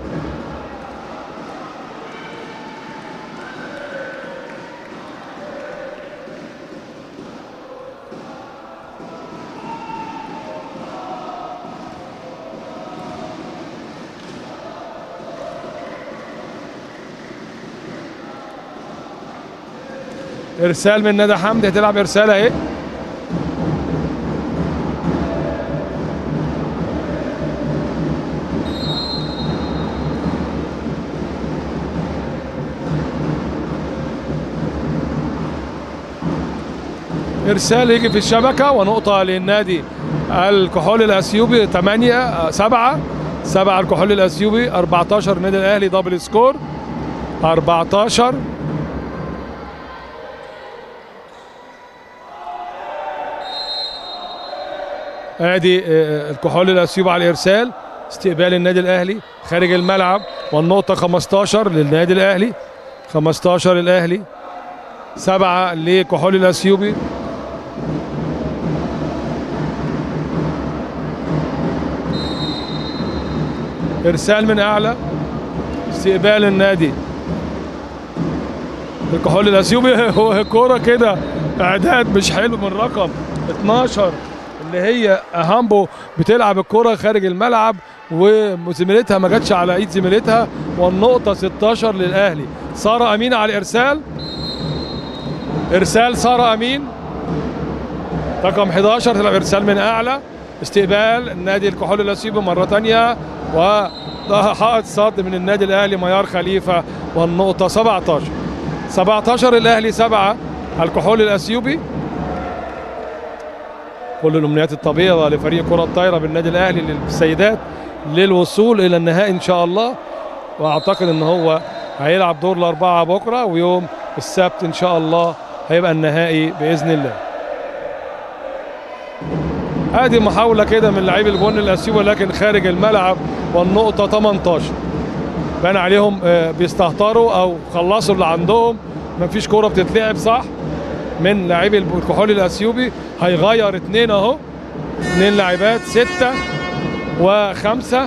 ارسال من ندى حمدي هتلعب ارسال اهي ارسال يجي في الشبكه ونقطه للنادي الكحول الاثيوبي 8 7 7 الكحول الاثيوبي 14 النادي الاهلي دبل سكور 14 ادي آه، الكحول الاثيوبي على الارسال استقبال النادي الاهلي خارج الملعب والنقطه 15 للنادي الاهلي 15 الاهلي سبعة لكحول الاثيوبي ارسال من اعلى استقبال النادي الكحول الاثيوبي هو كوره كده اعداد مش حلو من رقم 12 اللي هي هامبو بتلعب الكرة خارج الملعب وزميلتها ما جاتش على ايد زميلتها والنقطة 16 للأهلي سارة أمين على الإرسال إرسال سارة أمين رقم 11 تلعب إرسال من أعلى استقبال النادي الكحول الأثيوبي مرة تانية وده حائط صد من النادي الأهلي ميار خليفة والنقطة 17 17 الأهلي 7 الكحول الأثيوبي كل الامنيات الطبيعيه لفريق كره الطايره بالنادي الاهلي للسيدات للوصول الى النهائي ان شاء الله واعتقد ان هو هيلعب دور الاربعه بكره ويوم السبت ان شاء الله هيبقى النهائي باذن الله ادي محاوله كده من لعيب الجون الاثيوبي لكن خارج الملعب والنقطه 18 بان عليهم آه، بيستهتروا او خلصوا اللي عندهم مفيش كوره بتتلعب صح من لاعبي الكحول الاثيوبي هيغير اتنين اهو اتنين لاعبات ستة وخمسة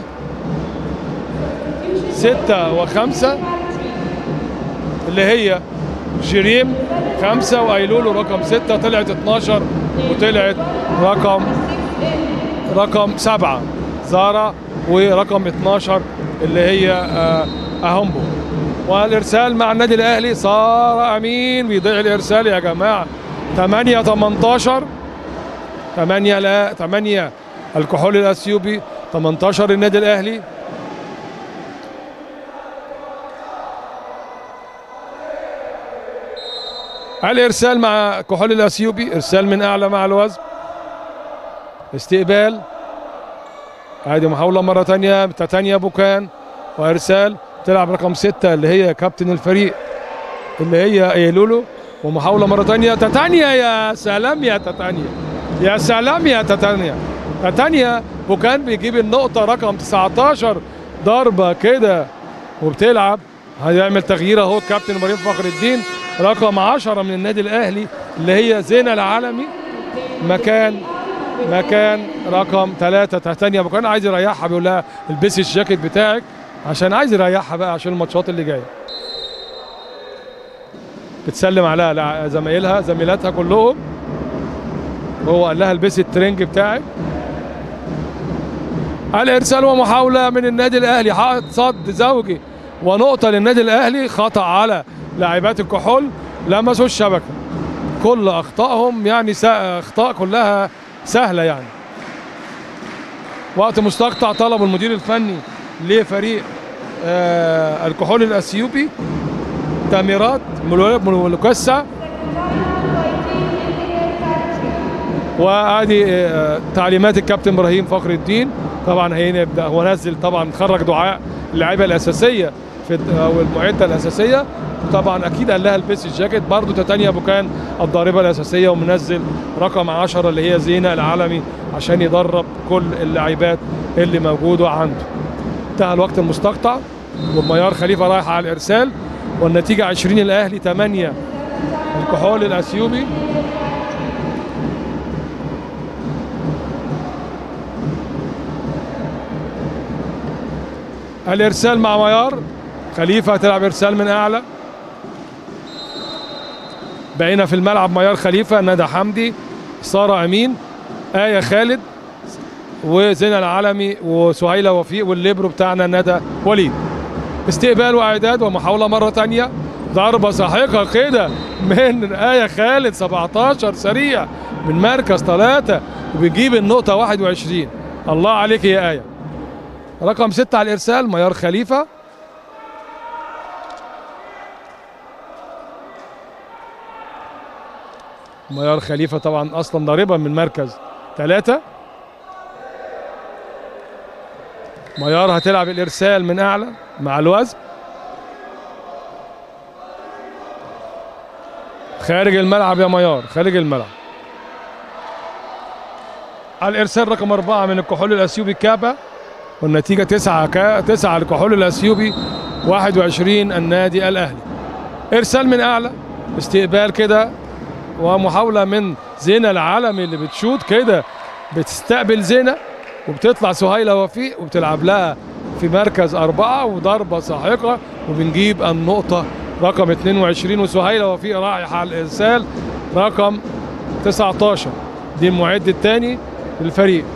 ستة وخمسة اللي هي جريم خمسة وايلولو رقم ستة طلعت 12 وطلعت رقم رقم سبعة زارا ورقم 12 اللي هي آه، اهومبو والارسال مع النادي الاهلي صار امين بيضيع الارسال يا جماعه 8 18 8 لا 8 الكحول الاثيوبي 18 النادي الاهلي الارسال مع كحول الاثيوبي ارسال من اعلى مع الوزن استقبال هذه محاولة مرة تانية تتانيا بوكان وإرسال تلعب رقم ستة اللي هي كابتن الفريق اللي هي ايلولو ومحاولة مرة تانية تتانيا يا سلام يا تتانيا يا سلام يا تتانيا تتانيا بوكان بيجيب النقطة رقم 19 ضربة كده وبتلعب هيعمل تغيير اهو الكابتن ابراهيم فخر الدين رقم 10 من النادي الاهلي اللي هي زينة العالمي مكان مكان رقم ثلاثة تحتانيا بوكان عايز يريحها بيقول لها البسي الجاكيت بتاعك عشان عايز يريحها بقى عشان الماتشات اللي جايه بتسلم على لع- زمايلها زميلاتها كلهم هو قال لها البسي الترنج بتاعك الارسال ومحاوله من النادي الاهلي حائط صد زوجي ونقطه للنادي الاهلي خطا على لاعبات الكحول لمسوا الشبكه كل اخطائهم يعني سا- اخطاء كلها سهله يعني وقت مستقطع طلب المدير الفني لفريق آه الكحول الاثيوبي تاميرات ملو- ملوكسة وادي آه، تعليمات الكابتن ابراهيم فخر الدين طبعا هيبدا هو نزل طبعا خرج دعاء اللعيبه الاساسيه في او المعده الاساسيه طبعا اكيد قال لها البسي الجاكيت برضو تتانيا بوكان الضاربه الاساسيه ومنزل رقم 10 اللي هي زينه العالمي عشان يدرب كل اللاعبات اللي موجوده عنده انتهى الوقت المستقطع والميار خليفه رايح على الارسال والنتيجه 20 الاهلي 8 الكحول الاثيوبي الارسال مع ميار خليفه هتلعب ارسال من اعلى بقينا في الملعب ميار خليفه ندى حمدي ساره امين ايه خالد وزينة العالمي وسهيلة وفيق والليبرو بتاعنا ندى وليد استقبال واعداد ومحاولة مرة تانية ضربة ساحقة كده من آية خالد 17 سريع من مركز ثلاثة وبيجيب النقطة 21 الله عليك يا آية رقم ستة على الإرسال ميار خليفة ميار خليفة طبعا أصلا ضاربة من مركز ثلاثة ميار هتلعب الإرسال من أعلى مع الوزن خارج الملعب يا ميار خارج الملعب على الإرسال رقم أربعة من الكحول الأثيوبي كابا والنتيجة تسعة كا تسعة الكحول الأثيوبي 21 النادي الأهلي إرسال من أعلى استقبال كده ومحاولة من زينة العالمي اللي بتشوت كده بتستقبل زينة وبتطلع سهيلة وفيق وبتلعب لها في مركز أربعة وضربة ساحقة وبنجيب النقطة رقم 22 وسهيلة وفيق رايحة على الإرسال رقم 19 دي المعد الثاني للفريق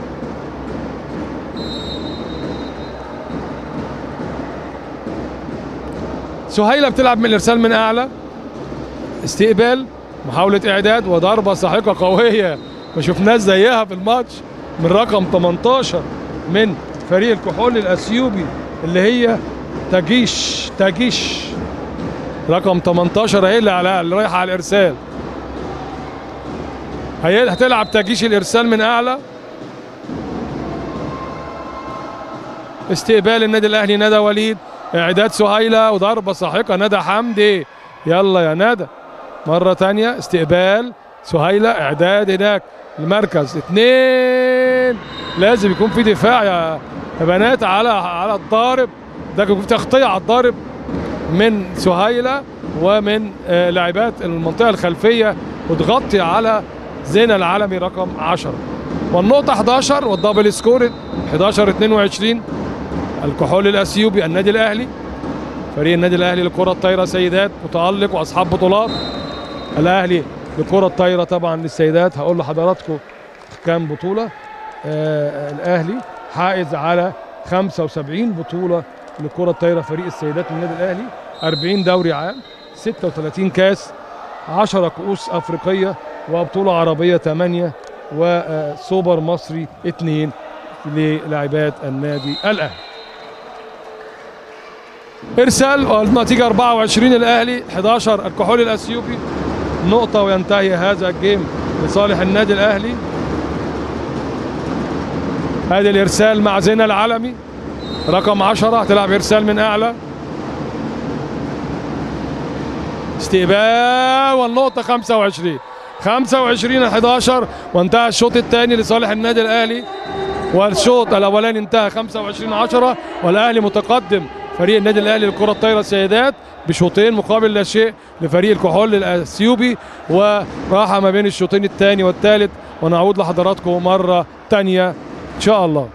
سهيلة بتلعب من الإرسال من أعلى استقبال محاولة إعداد وضربة ساحقة قوية ما شفناش زيها في الماتش من رقم 18 من فريق الكحول الأثيوبي اللي هي تاجيش تاجيش رقم 18 هي اللي على اللي رايحة على الإرسال هي هتلعب تاجيش الإرسال من أعلى استقبال النادي الأهلي ندى وليد إعداد سهيلة وضربة ساحقة ندى حمدي يلا يا ندى مرة تانية استقبال سهيلة إعداد هناك المركز اثنين لازم يكون في دفاع يا يا بنات على على الضارب ده يكون في تغطية على الضارب من سهيلة ومن آه، لاعبات المنطقة الخلفية وتغطي على زينة العالمي رقم 10 والنقطة 11 والدبل سكور 11 22 الكحول الأثيوبي النادي الأهلي فريق النادي الأهلي للكرة الطايرة سيدات متألق وأصحاب بطولات الأهلي للكرة الطايرة طبعا للسيدات هقول لحضراتكم كام بطولة آه الأهلي حائز على 75 بطولة للكرة الطايرة فريق السيدات من النادي الأهلي 40 دوري عام 36 كاس 10 كؤوس أفريقية وبطولة عربية 8 وسوبر مصري 2 للاعبات النادي الأهلي ارسال النتيجه 24 الاهلي 11 الكحول الاثيوبي نقطه وينتهي هذا الجيم لصالح النادي الاهلي هذا الارسال مع زينة العالمي رقم 10 هتلعب ارسال من اعلى استقبال والنقطه 25 25 11 وانتهى الشوط الثاني لصالح النادي الاهلي والشوط الاولاني انتهى 25 10 والاهلي متقدم فريق النادي الاهلي للكره الطايره السيدات بشوطين مقابل لا شيء لفريق الكحول الاثيوبي وراحه ما بين الشوطين الثاني والثالث ونعود لحضراتكم مره ثانيه ان شاء الله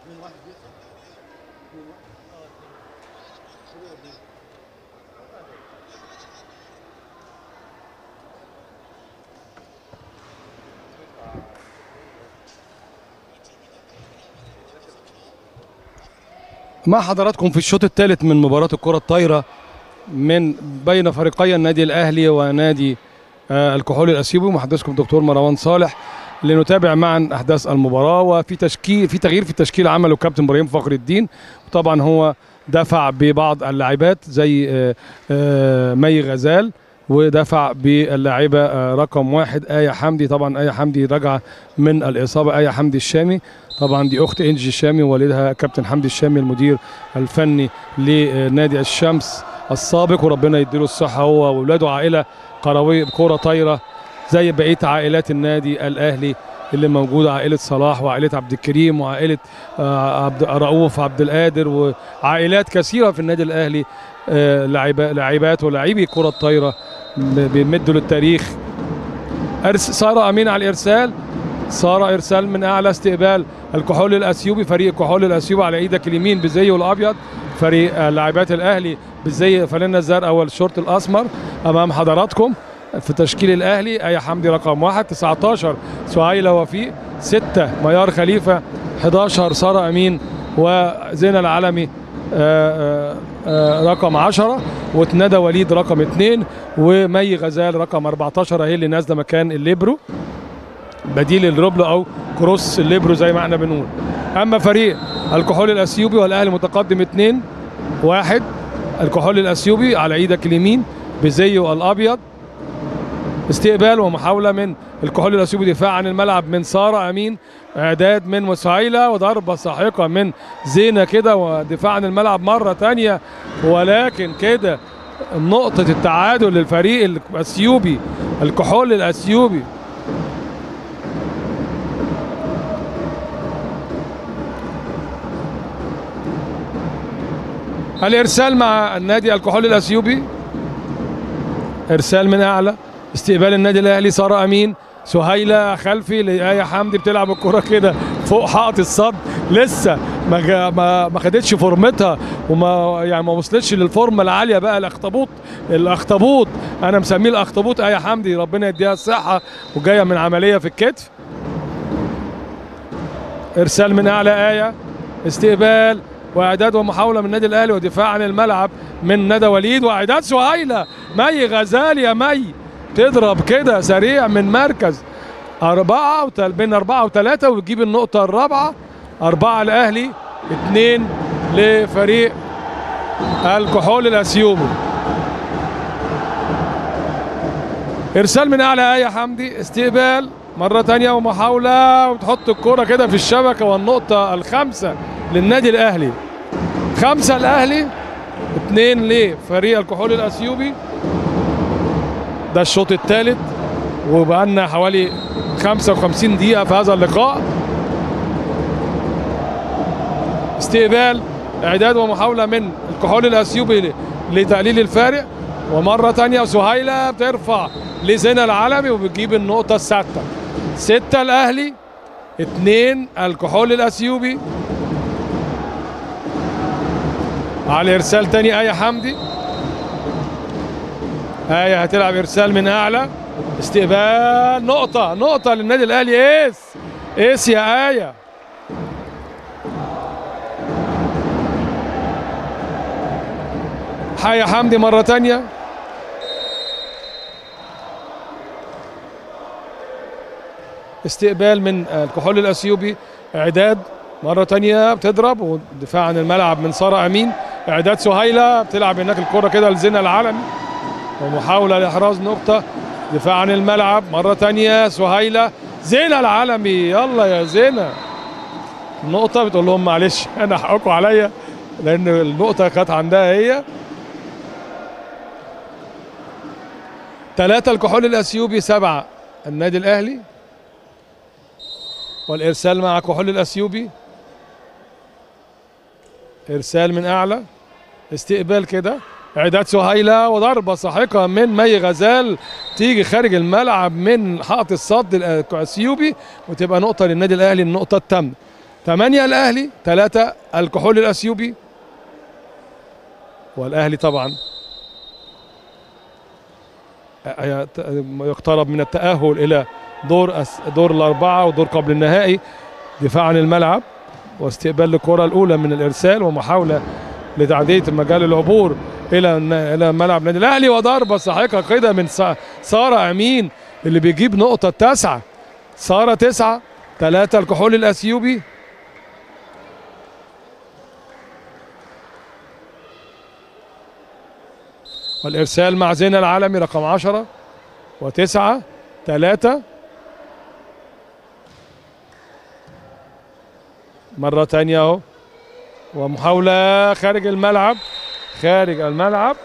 مع حضراتكم في الشوط الثالث من مباراة الكرة الطايرة من بين فريقي النادي الأهلي ونادي آه، الكحول الأثيوبي محدثكم دكتور مروان صالح لنتابع معا أحداث المباراة وفي تشكيل في تغيير في التشكيل عمله كابتن إبراهيم فخر الدين طبعا هو دفع ببعض اللاعبات زي آه، آه، مي غزال ودفع باللاعبة آه، رقم واحد آية حمدي طبعا آية حمدي راجعة من الإصابة آية حمدي الشامي طبعا دي أخت إنجي الشامي ووالدها كابتن حمدي الشامي المدير الفني لنادي الشمس السابق وربنا يديله الصحة هو وأولاده عائلة قروية بكرة طايرة زي بقية عائلات النادي الأهلي اللي موجودة عائلة صلاح وعائلة عبد الكريم وعائلة آه، عبد رؤوف عبد القادر وعائلات كثيرة في النادي الأهلي آه، لاعبا- لاعبات ولاعبي كرة الطايرة ب- بيمدوا للتاريخ أرس- سارة أمين على الإرسال سارة إرسال من أعلى استقبال الكحول الأثيوبي فريق الكحول الأثيوبي على إيدك اليمين بالزي الأبيض فريق آه، لاعبات الأهلي بالزي فانلة الزرقاء والشورت الأسمر أمام حضراتكم في تشكيل الأهلي أي حمدي رقم واحد 19 سهيلة وفيق 6 ميار خليفة 11 سارة أمين وزينة العلمي آه، آه، آه، رقم 10 وتندى وليد رقم 2 ومي غزال رقم 14 هي اللي نازله مكان الليبرو بديل الروبلو او كروس الليبرو زي ما احنا بنقول اما فريق الكحول الاثيوبي والاهلي متقدم 2 1 الكحول الاثيوبي على ايدك اليمين بزيه الابيض استقبال ومحاوله من الكحول الاثيوبي دفاع عن الملعب من ساره امين اعداد من مسهيله وضربه ساحقه من زينه كده ودفاع عن الملعب مره تانية ولكن كده نقطة التعادل للفريق الاثيوبي الكحول الاثيوبي الارسال مع النادي الكحول الاثيوبي ارسال من اعلى استقبال النادي الاهلي ساره امين سهيله خلفي لآية حمدي بتلعب الكرة كده فوق حائط الصد لسه ما جا- ما ما خدتش فورمتها وما يعني ما وصلتش للفورمه العاليه بقى الاخطبوط الاخطبوط انا مسميه الاخطبوط آية حمدي ربنا يديها الصحه وجايه من عمليه في الكتف ارسال من اعلى ايه استقبال واعداد ومحاوله من النادي الاهلي ودفاع عن الملعب من ندى وليد واعداد سهيله مي غزال يا مي تضرب كده سريع من مركز أربعة وتل بين أربعة وثلاثة وتجيب النقطة الرابعة أربعة الأهلي اثنين لفريق الكحول الأثيوبي إرسال من أعلى آية حمدي استقبال مرة تانية ومحاولة وتحط الكرة كده في الشبكة والنقطة الخامسة للنادي الأهلي خمسة الأهلي اثنين لفريق الكحول الأثيوبي ده الشوط الثالث وبقالنا حوالي 55 دقيقة في هذا اللقاء استقبال اعداد ومحاولة من الكحول الاثيوبي لتقليل الفارق ومرة تانية سهيلة بترفع لزينة العلمي وبتجيب النقطة السادسة ستة الاهلي اثنين الكحول الاثيوبي على ارسال تاني ايه حمدي ايه هتلعب ارسال من اعلى استقبال نقطة نقطة للنادي الاهلي ايس ايس يا ايه حيا حمدي مرة تانية استقبال من الكحول الاثيوبي اعداد مرة تانية بتضرب ودفاع عن الملعب من سارة امين اعداد سهيلة بتلعب هناك الكرة كده لزينة العلمي ومحاولة لإحراز نقطة دفاع عن الملعب مرة تانية سهيلة زينة العلمي يلا يا زينة النقطة بتقول لهم معلش أنا حقكم عليا لأن النقطة كانت عندها هي ثلاثة الكحول الأثيوبي سبعة النادي الأهلي والإرسال مع كحول الأثيوبي إرسال من أعلى استقبال كده اعداد سهيله وضربه ساحقه من مي غزال تيجي خارج الملعب من حائط الصد الاثيوبي وتبقى نقطه للنادي الاهلي النقطه الثامنه ثمانية الأهلي ثلاثة الكحول الأثيوبي والأهلي طبعا يقترب من التأهل إلى دور أس- دور الأربعة ودور قبل النهائي دفاع عن الملعب واستقبال الكرة الأولى من الإرسال ومحاولة لتعدية مجال العبور إلى إلى ملعب النادي الأهلي وضربة ساحقة كده من سا- سارة أمين اللي بيجيب نقطة تسعة سارة تسعة ثلاثة الكحول الأثيوبي والإرسال مع زين العالمي رقم عشرة وتسعة ثلاثة مرة تانية اهو ومحاولة خارج الملعب خارج الملعب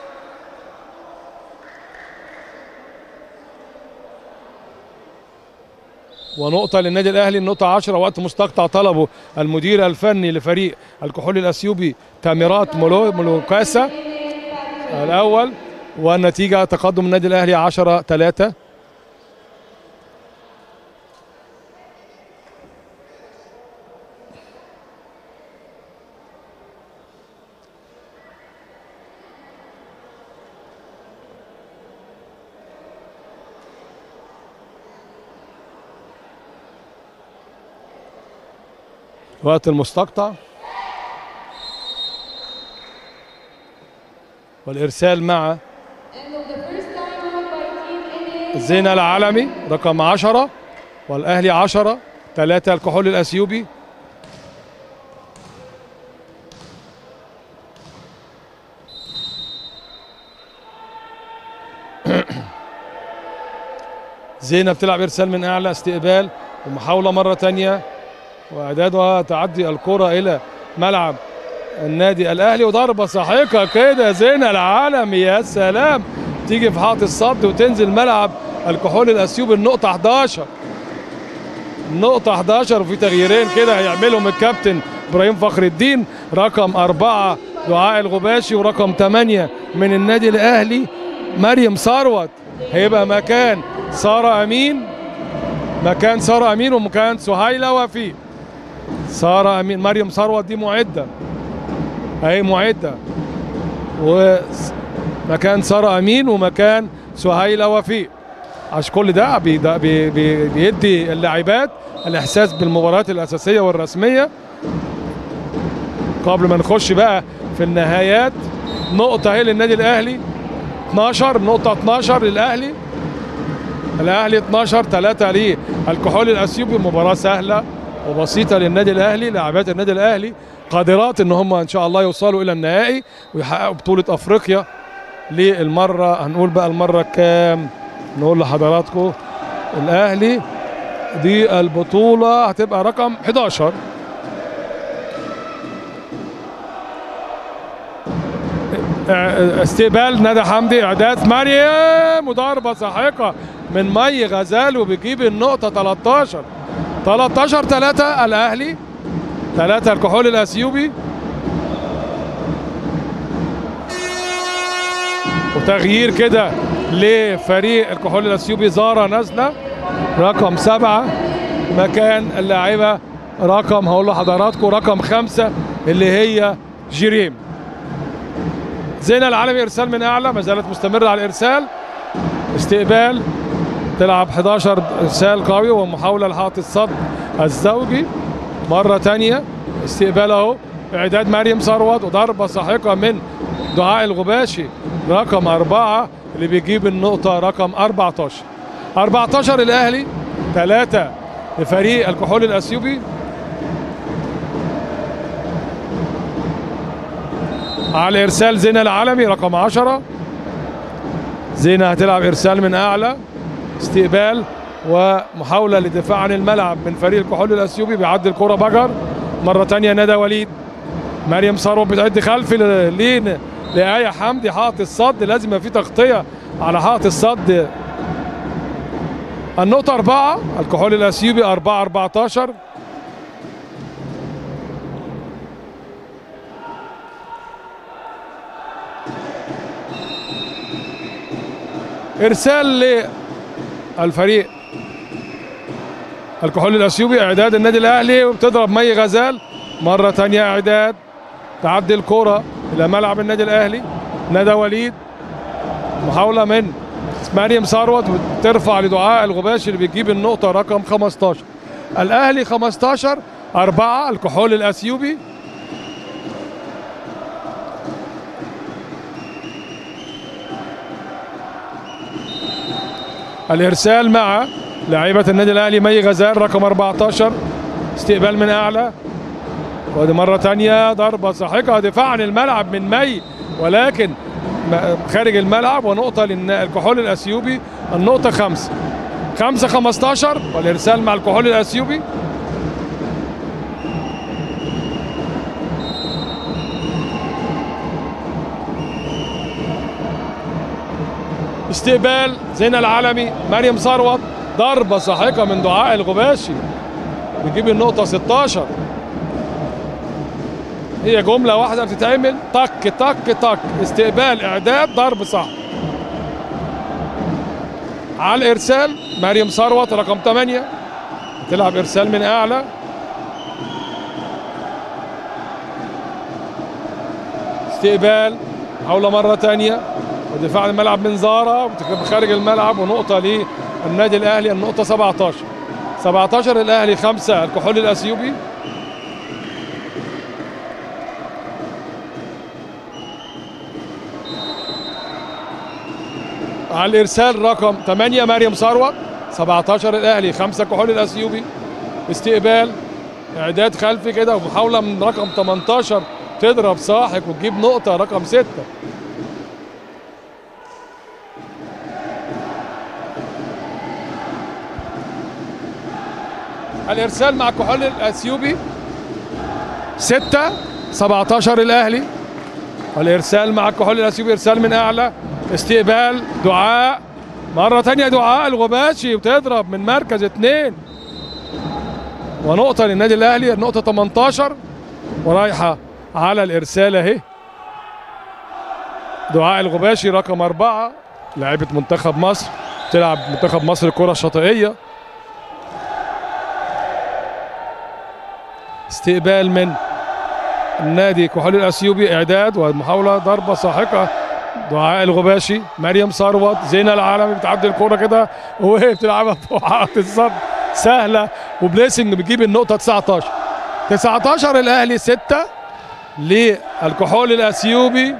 ونقطة للنادي الأهلي النقطة 10 وقت مستقطع طلبه المدير الفني لفريق الكحول الأثيوبي تاميرات مولو مولوكاسا الأول والنتيجة تقدم النادي الأهلي 10 3 وقت المستقطع والإرسال مع زين العالمي رقم عشرة والأهلي عشرة ثلاثة الكحول الأثيوبي زينة بتلعب إرسال من أعلى استقبال ومحاولة مرة تانية وإعدادها تعدي الكرة إلى ملعب النادي الأهلي وضربة ساحقة كده زينة العالمي يا سلام تيجي في حائط الصد وتنزل ملعب الكحول الأثيوبي النقطة 11 النقطة 11 وفي تغييرين كده هيعملهم الكابتن إبراهيم فخر الدين رقم أربعة دعاء الغباشي ورقم ثمانية من النادي الأهلي مريم ثروت هيبقى مكان سارة أمين مكان سارة أمين ومكان سهيلة وفيق سارة أمين مريم ثروت دي معدة أهي معدة ومكان سارة أمين ومكان سهيلة وفيق عشان كل ده بي ده بي بي بيدي اللاعبات الإحساس بالمباريات الأساسية والرسمية قبل ما نخش بقى في النهايات نقطة هي للنادي الأهلي 12 نقطة 12 للأهلي الأهلي 12 3 ليه الكحول الأثيوبي مباراة سهلة وبسيطة للنادي الأهلي لاعبات النادي الأهلي قادرات إن هم إن شاء الله يوصلوا إلى النهائي ويحققوا بطولة أفريقيا للمرة هنقول بقى المرة كام نقول لحضراتكم الأهلي دي البطولة هتبقى رقم 11 استقبال ندى حمدي اعداد مريم وضربه ساحقه من مي غزال وبيجيب النقطه 13 13 3 الاهلي 3 الكحول الاثيوبي وتغيير كده لفريق الكحول الاثيوبي زارا نازله رقم سبعة مكان اللاعبه رقم هقول لحضراتكم رقم خمسة اللي هي جيريم زينة العالمي ارسال من اعلى ما زالت مستمره على الارسال استقبال تلعب 11 ارسال قوي ومحاوله لحائط الصد الزوجي مره تانية استقبال اهو اعداد مريم ثروت وضربه ساحقه من دعاء الغباشي رقم أربعة اللي بيجيب النقطة رقم 14 14 الأهلي ثلاثة لفريق الكحول الأثيوبي على ارسال زينة العالمي رقم 10 زينة هتلعب ارسال من اعلى استقبال ومحاولة للدفاع عن الملعب من فريق الكحول الاثيوبي بيعدي الكرة بجر مرة تانية ندى وليد مريم ثروت بتعد خلفي لين لآية حمدي حائط الصد لازم يبقى في تغطية على حائط الصد النقطة أربعة الكحول الأثيوبي أربعة 14 ارسال للفريق الكحول الاثيوبي اعداد النادي الاهلي وبتضرب مي غزال مره ثانيه اعداد تعدي الكره الى ملعب النادي الاهلي ندى وليد محاوله من مريم ثروت وترفع لدعاء الغباشي اللي بتجيب النقطه رقم 15 الاهلي 15 أربعة الكحول الأثيوبي الإرسال مع لاعبة النادي الأهلي مي غزال رقم 14 استقبال من أعلى ودي مرة تانية ضربة ساحقة دفاع عن الملعب من مي ولكن خارج الملعب ونقطة للكحول الأثيوبي النقطة خمسة خمسة 15 والإرسال مع الكحول الأثيوبي استقبال زين العالمي مريم ثروت ضربة ساحقة من دعاء الغباشي بيجيب النقطة 16 هي جملة واحدة بتتعمل طك طك طك استقبال إعداد ضرب صح على الإرسال مريم ثروت رقم 8 تلعب إرسال من أعلى استقبال حول مرة تانية ودفاع عن الملعب من زارا خارج الملعب ونقطة للنادي الأهلي النقطة 17 17 الأهلي 5 الكحول الأثيوبي على الإرسال رقم 8 مريم ثروت 17 الأهلي 5 كحول الأثيوبي استقبال إعداد خلفي كده ومحاولة من رقم 18 تضرب ساحق وتجيب نقطة رقم 6 الارسال مع كحول الاثيوبي 6 17 الاهلي والارسال مع كحول الاثيوبي ارسال من اعلى استقبال دعاء مرة تانية دعاء الغباشي وتضرب من مركز اثنين ونقطة للنادي الاهلي النقطة 18 ورايحة على الارسال اهي دعاء الغباشي رقم أربعة لاعبة منتخب مصر تلعب منتخب مصر الكرة الشاطئية استقبال من النادي كحول الاثيوبي اعداد ومحاوله ضربه ساحقه دعاء الغباشي مريم ثروت زينة العالمي بتعدي الكوره كده وهي بتلعبها فوق حائط الصد سهله وبليسنج بتجيب النقطه 19 19 الاهلي 6 للكحول الاثيوبي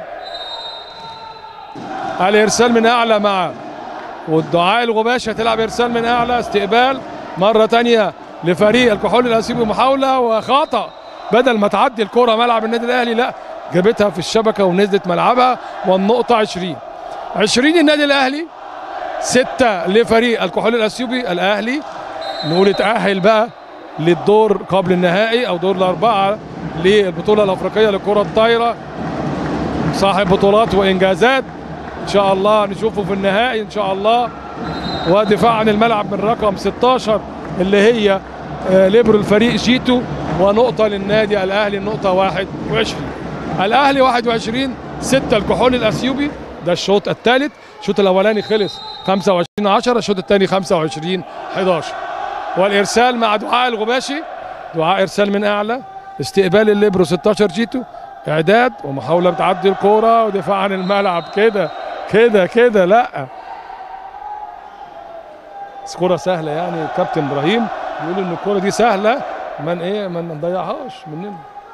الارسال من اعلى مع والدعاء الغباشي هتلعب ارسال من اعلى استقبال مره ثانيه لفريق الكحول الاثيوبي محاوله وخطا بدل ما تعدي الكره ملعب النادي الاهلي لا جابتها في الشبكه ونزلت ملعبها والنقطه 20 20 النادي الاهلي 6 لفريق الكحول الاثيوبي الاهلي نقول اتاهل بقى للدور قبل النهائي او دور الاربعه للبطوله الافريقيه للكره الطايره صاحب بطولات وانجازات ان شاء الله نشوفه في النهائي ان شاء الله ودفاع عن الملعب من رقم 16 اللي هي ليبرو الفريق جيتو ونقطة للنادي الأهلي النقطة 21 الأهلي 21 6 الكحول الأثيوبي ده الشوط الثالث الشوط الأولاني خلص 25 10 الشوط الثاني 25 11 والإرسال مع دعاء الغباشي دعاء إرسال من أعلى استقبال الليبرو 16 جيتو إعداد ومحاولة بتعدي الكورة ودفاع عن الملعب كده كده كده لأ كرة سهلة يعني الكابتن إبراهيم بيقول إن الكرة دي سهلة من إيه ما نضيعهاش مننا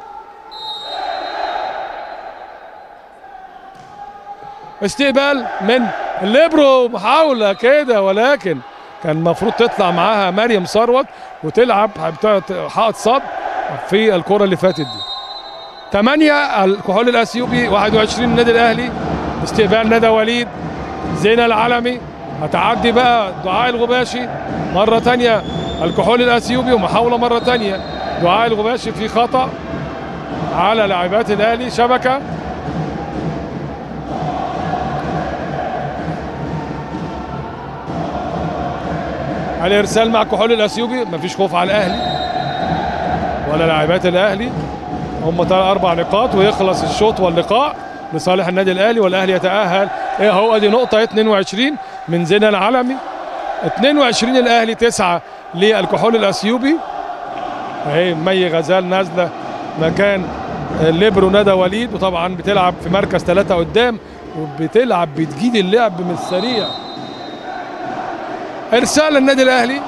استقبال من الليبرو محاولة كده ولكن كان المفروض تطلع معاها مريم ثروت وتلعب حائط صد في الكرة اللي فاتت دي 8 الكحول الأثيوبي 21 النادي الأهلي استقبال ندى وليد زينة العلمي هتعدي بقى دعاء الغباشي مرة تانية الكحول الأثيوبي ومحاولة مرة تانية دعاء الغباشي في خطأ على لاعبات الأهلي شبكة الإرسال مع الكحول الأثيوبي مفيش خوف على الأهلي ولا لاعبات الأهلي هم أربع نقاط ويخلص الشوط واللقاء لصالح النادي الأهلي والأهلي يتأهل إيه هو دي نقطة 22 من زنا العالمي 22 الاهلي 9 للكحول الاثيوبي اهي مي غزال نازله مكان الليبرو ندى وليد وطبعا بتلعب في مركز ثلاثة قدام وبتلعب بتجيد اللعب من السريع ارسال النادي الاهلي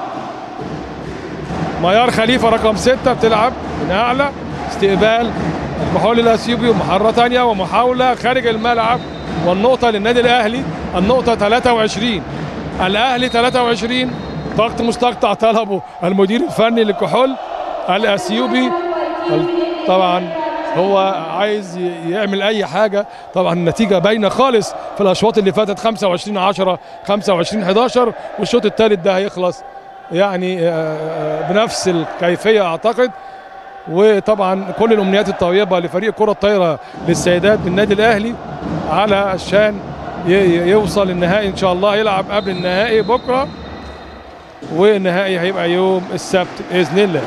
ميار خليفه رقم ستة بتلعب من اعلى استقبال الكحول الاثيوبي ومحرة تانية ومحاولة خارج الملعب والنقطة للنادي الاهلي النقطة 23 الاهلي 23 ضغط مستقطع طلبه المدير الفني للكحول الاثيوبي طبعا هو عايز يعمل اي حاجه طبعا النتيجه باينه خالص في الاشواط اللي فاتت 25 10 25 11 والشوط الثالث ده هيخلص يعني بنفس الكيفيه اعتقد وطبعا كل الامنيات الطيبه لفريق كره الطايره للسيدات بالنادي الاهلي علشان يوصل النهائي ان شاء الله يلعب قبل النهائي بكره والنهائي هيبقى يوم السبت باذن الله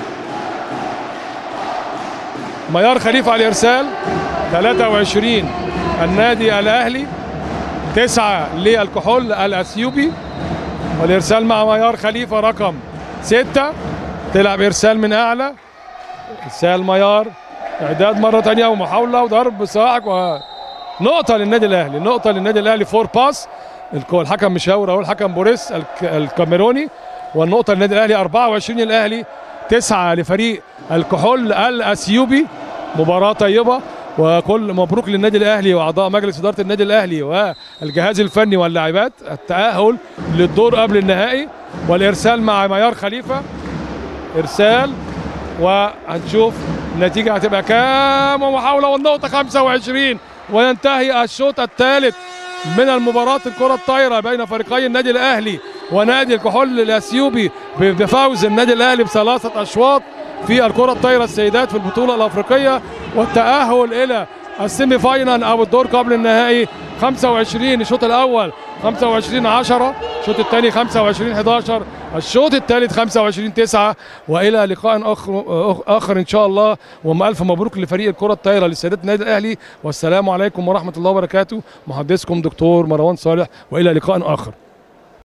ميار خليفه على الارسال 23 النادي الاهلي تسعة للكحول الاثيوبي والارسال مع ميار خليفه رقم ستة تلعب ارسال من اعلى ارسال ميار اعداد مره ثانيه ومحاوله وضرب صاعق نقطه للنادي الاهلي نقطه للنادي الاهلي فور باس الحكم مشاور اهو الحكم بوريس الكاميروني والنقطه للنادي الاهلي 24 الاهلي تسعة لفريق الكحول الاثيوبي مباراه طيبه وكل مبروك للنادي الاهلي واعضاء مجلس اداره النادي الاهلي والجهاز الفني واللاعبات التاهل للدور قبل النهائي والارسال مع ميار خليفه ارسال وهنشوف النتيجه هتبقى كام ومحاوله والنقطه 25 وينتهي الشوط الثالث من المباراة الكرة الطايرة بين فريقي النادي الأهلي ونادي الكحول الأثيوبي بفوز النادي الأهلي بثلاثة أشواط في الكرة الطايرة السيدات في البطولة الأفريقية والتأهل إلى السيمي فاينال أو الدور قبل النهائي 25 الشوط الأول 25 10 الشوط الثاني 25 11 الشوط الثالث 25 9 والى لقاء اخر اخر ان شاء الله والف مبروك لفريق الكره الطايره لسيدات النادي الاهلي والسلام عليكم ورحمه الله وبركاته محدثكم دكتور مروان صالح والى لقاء اخر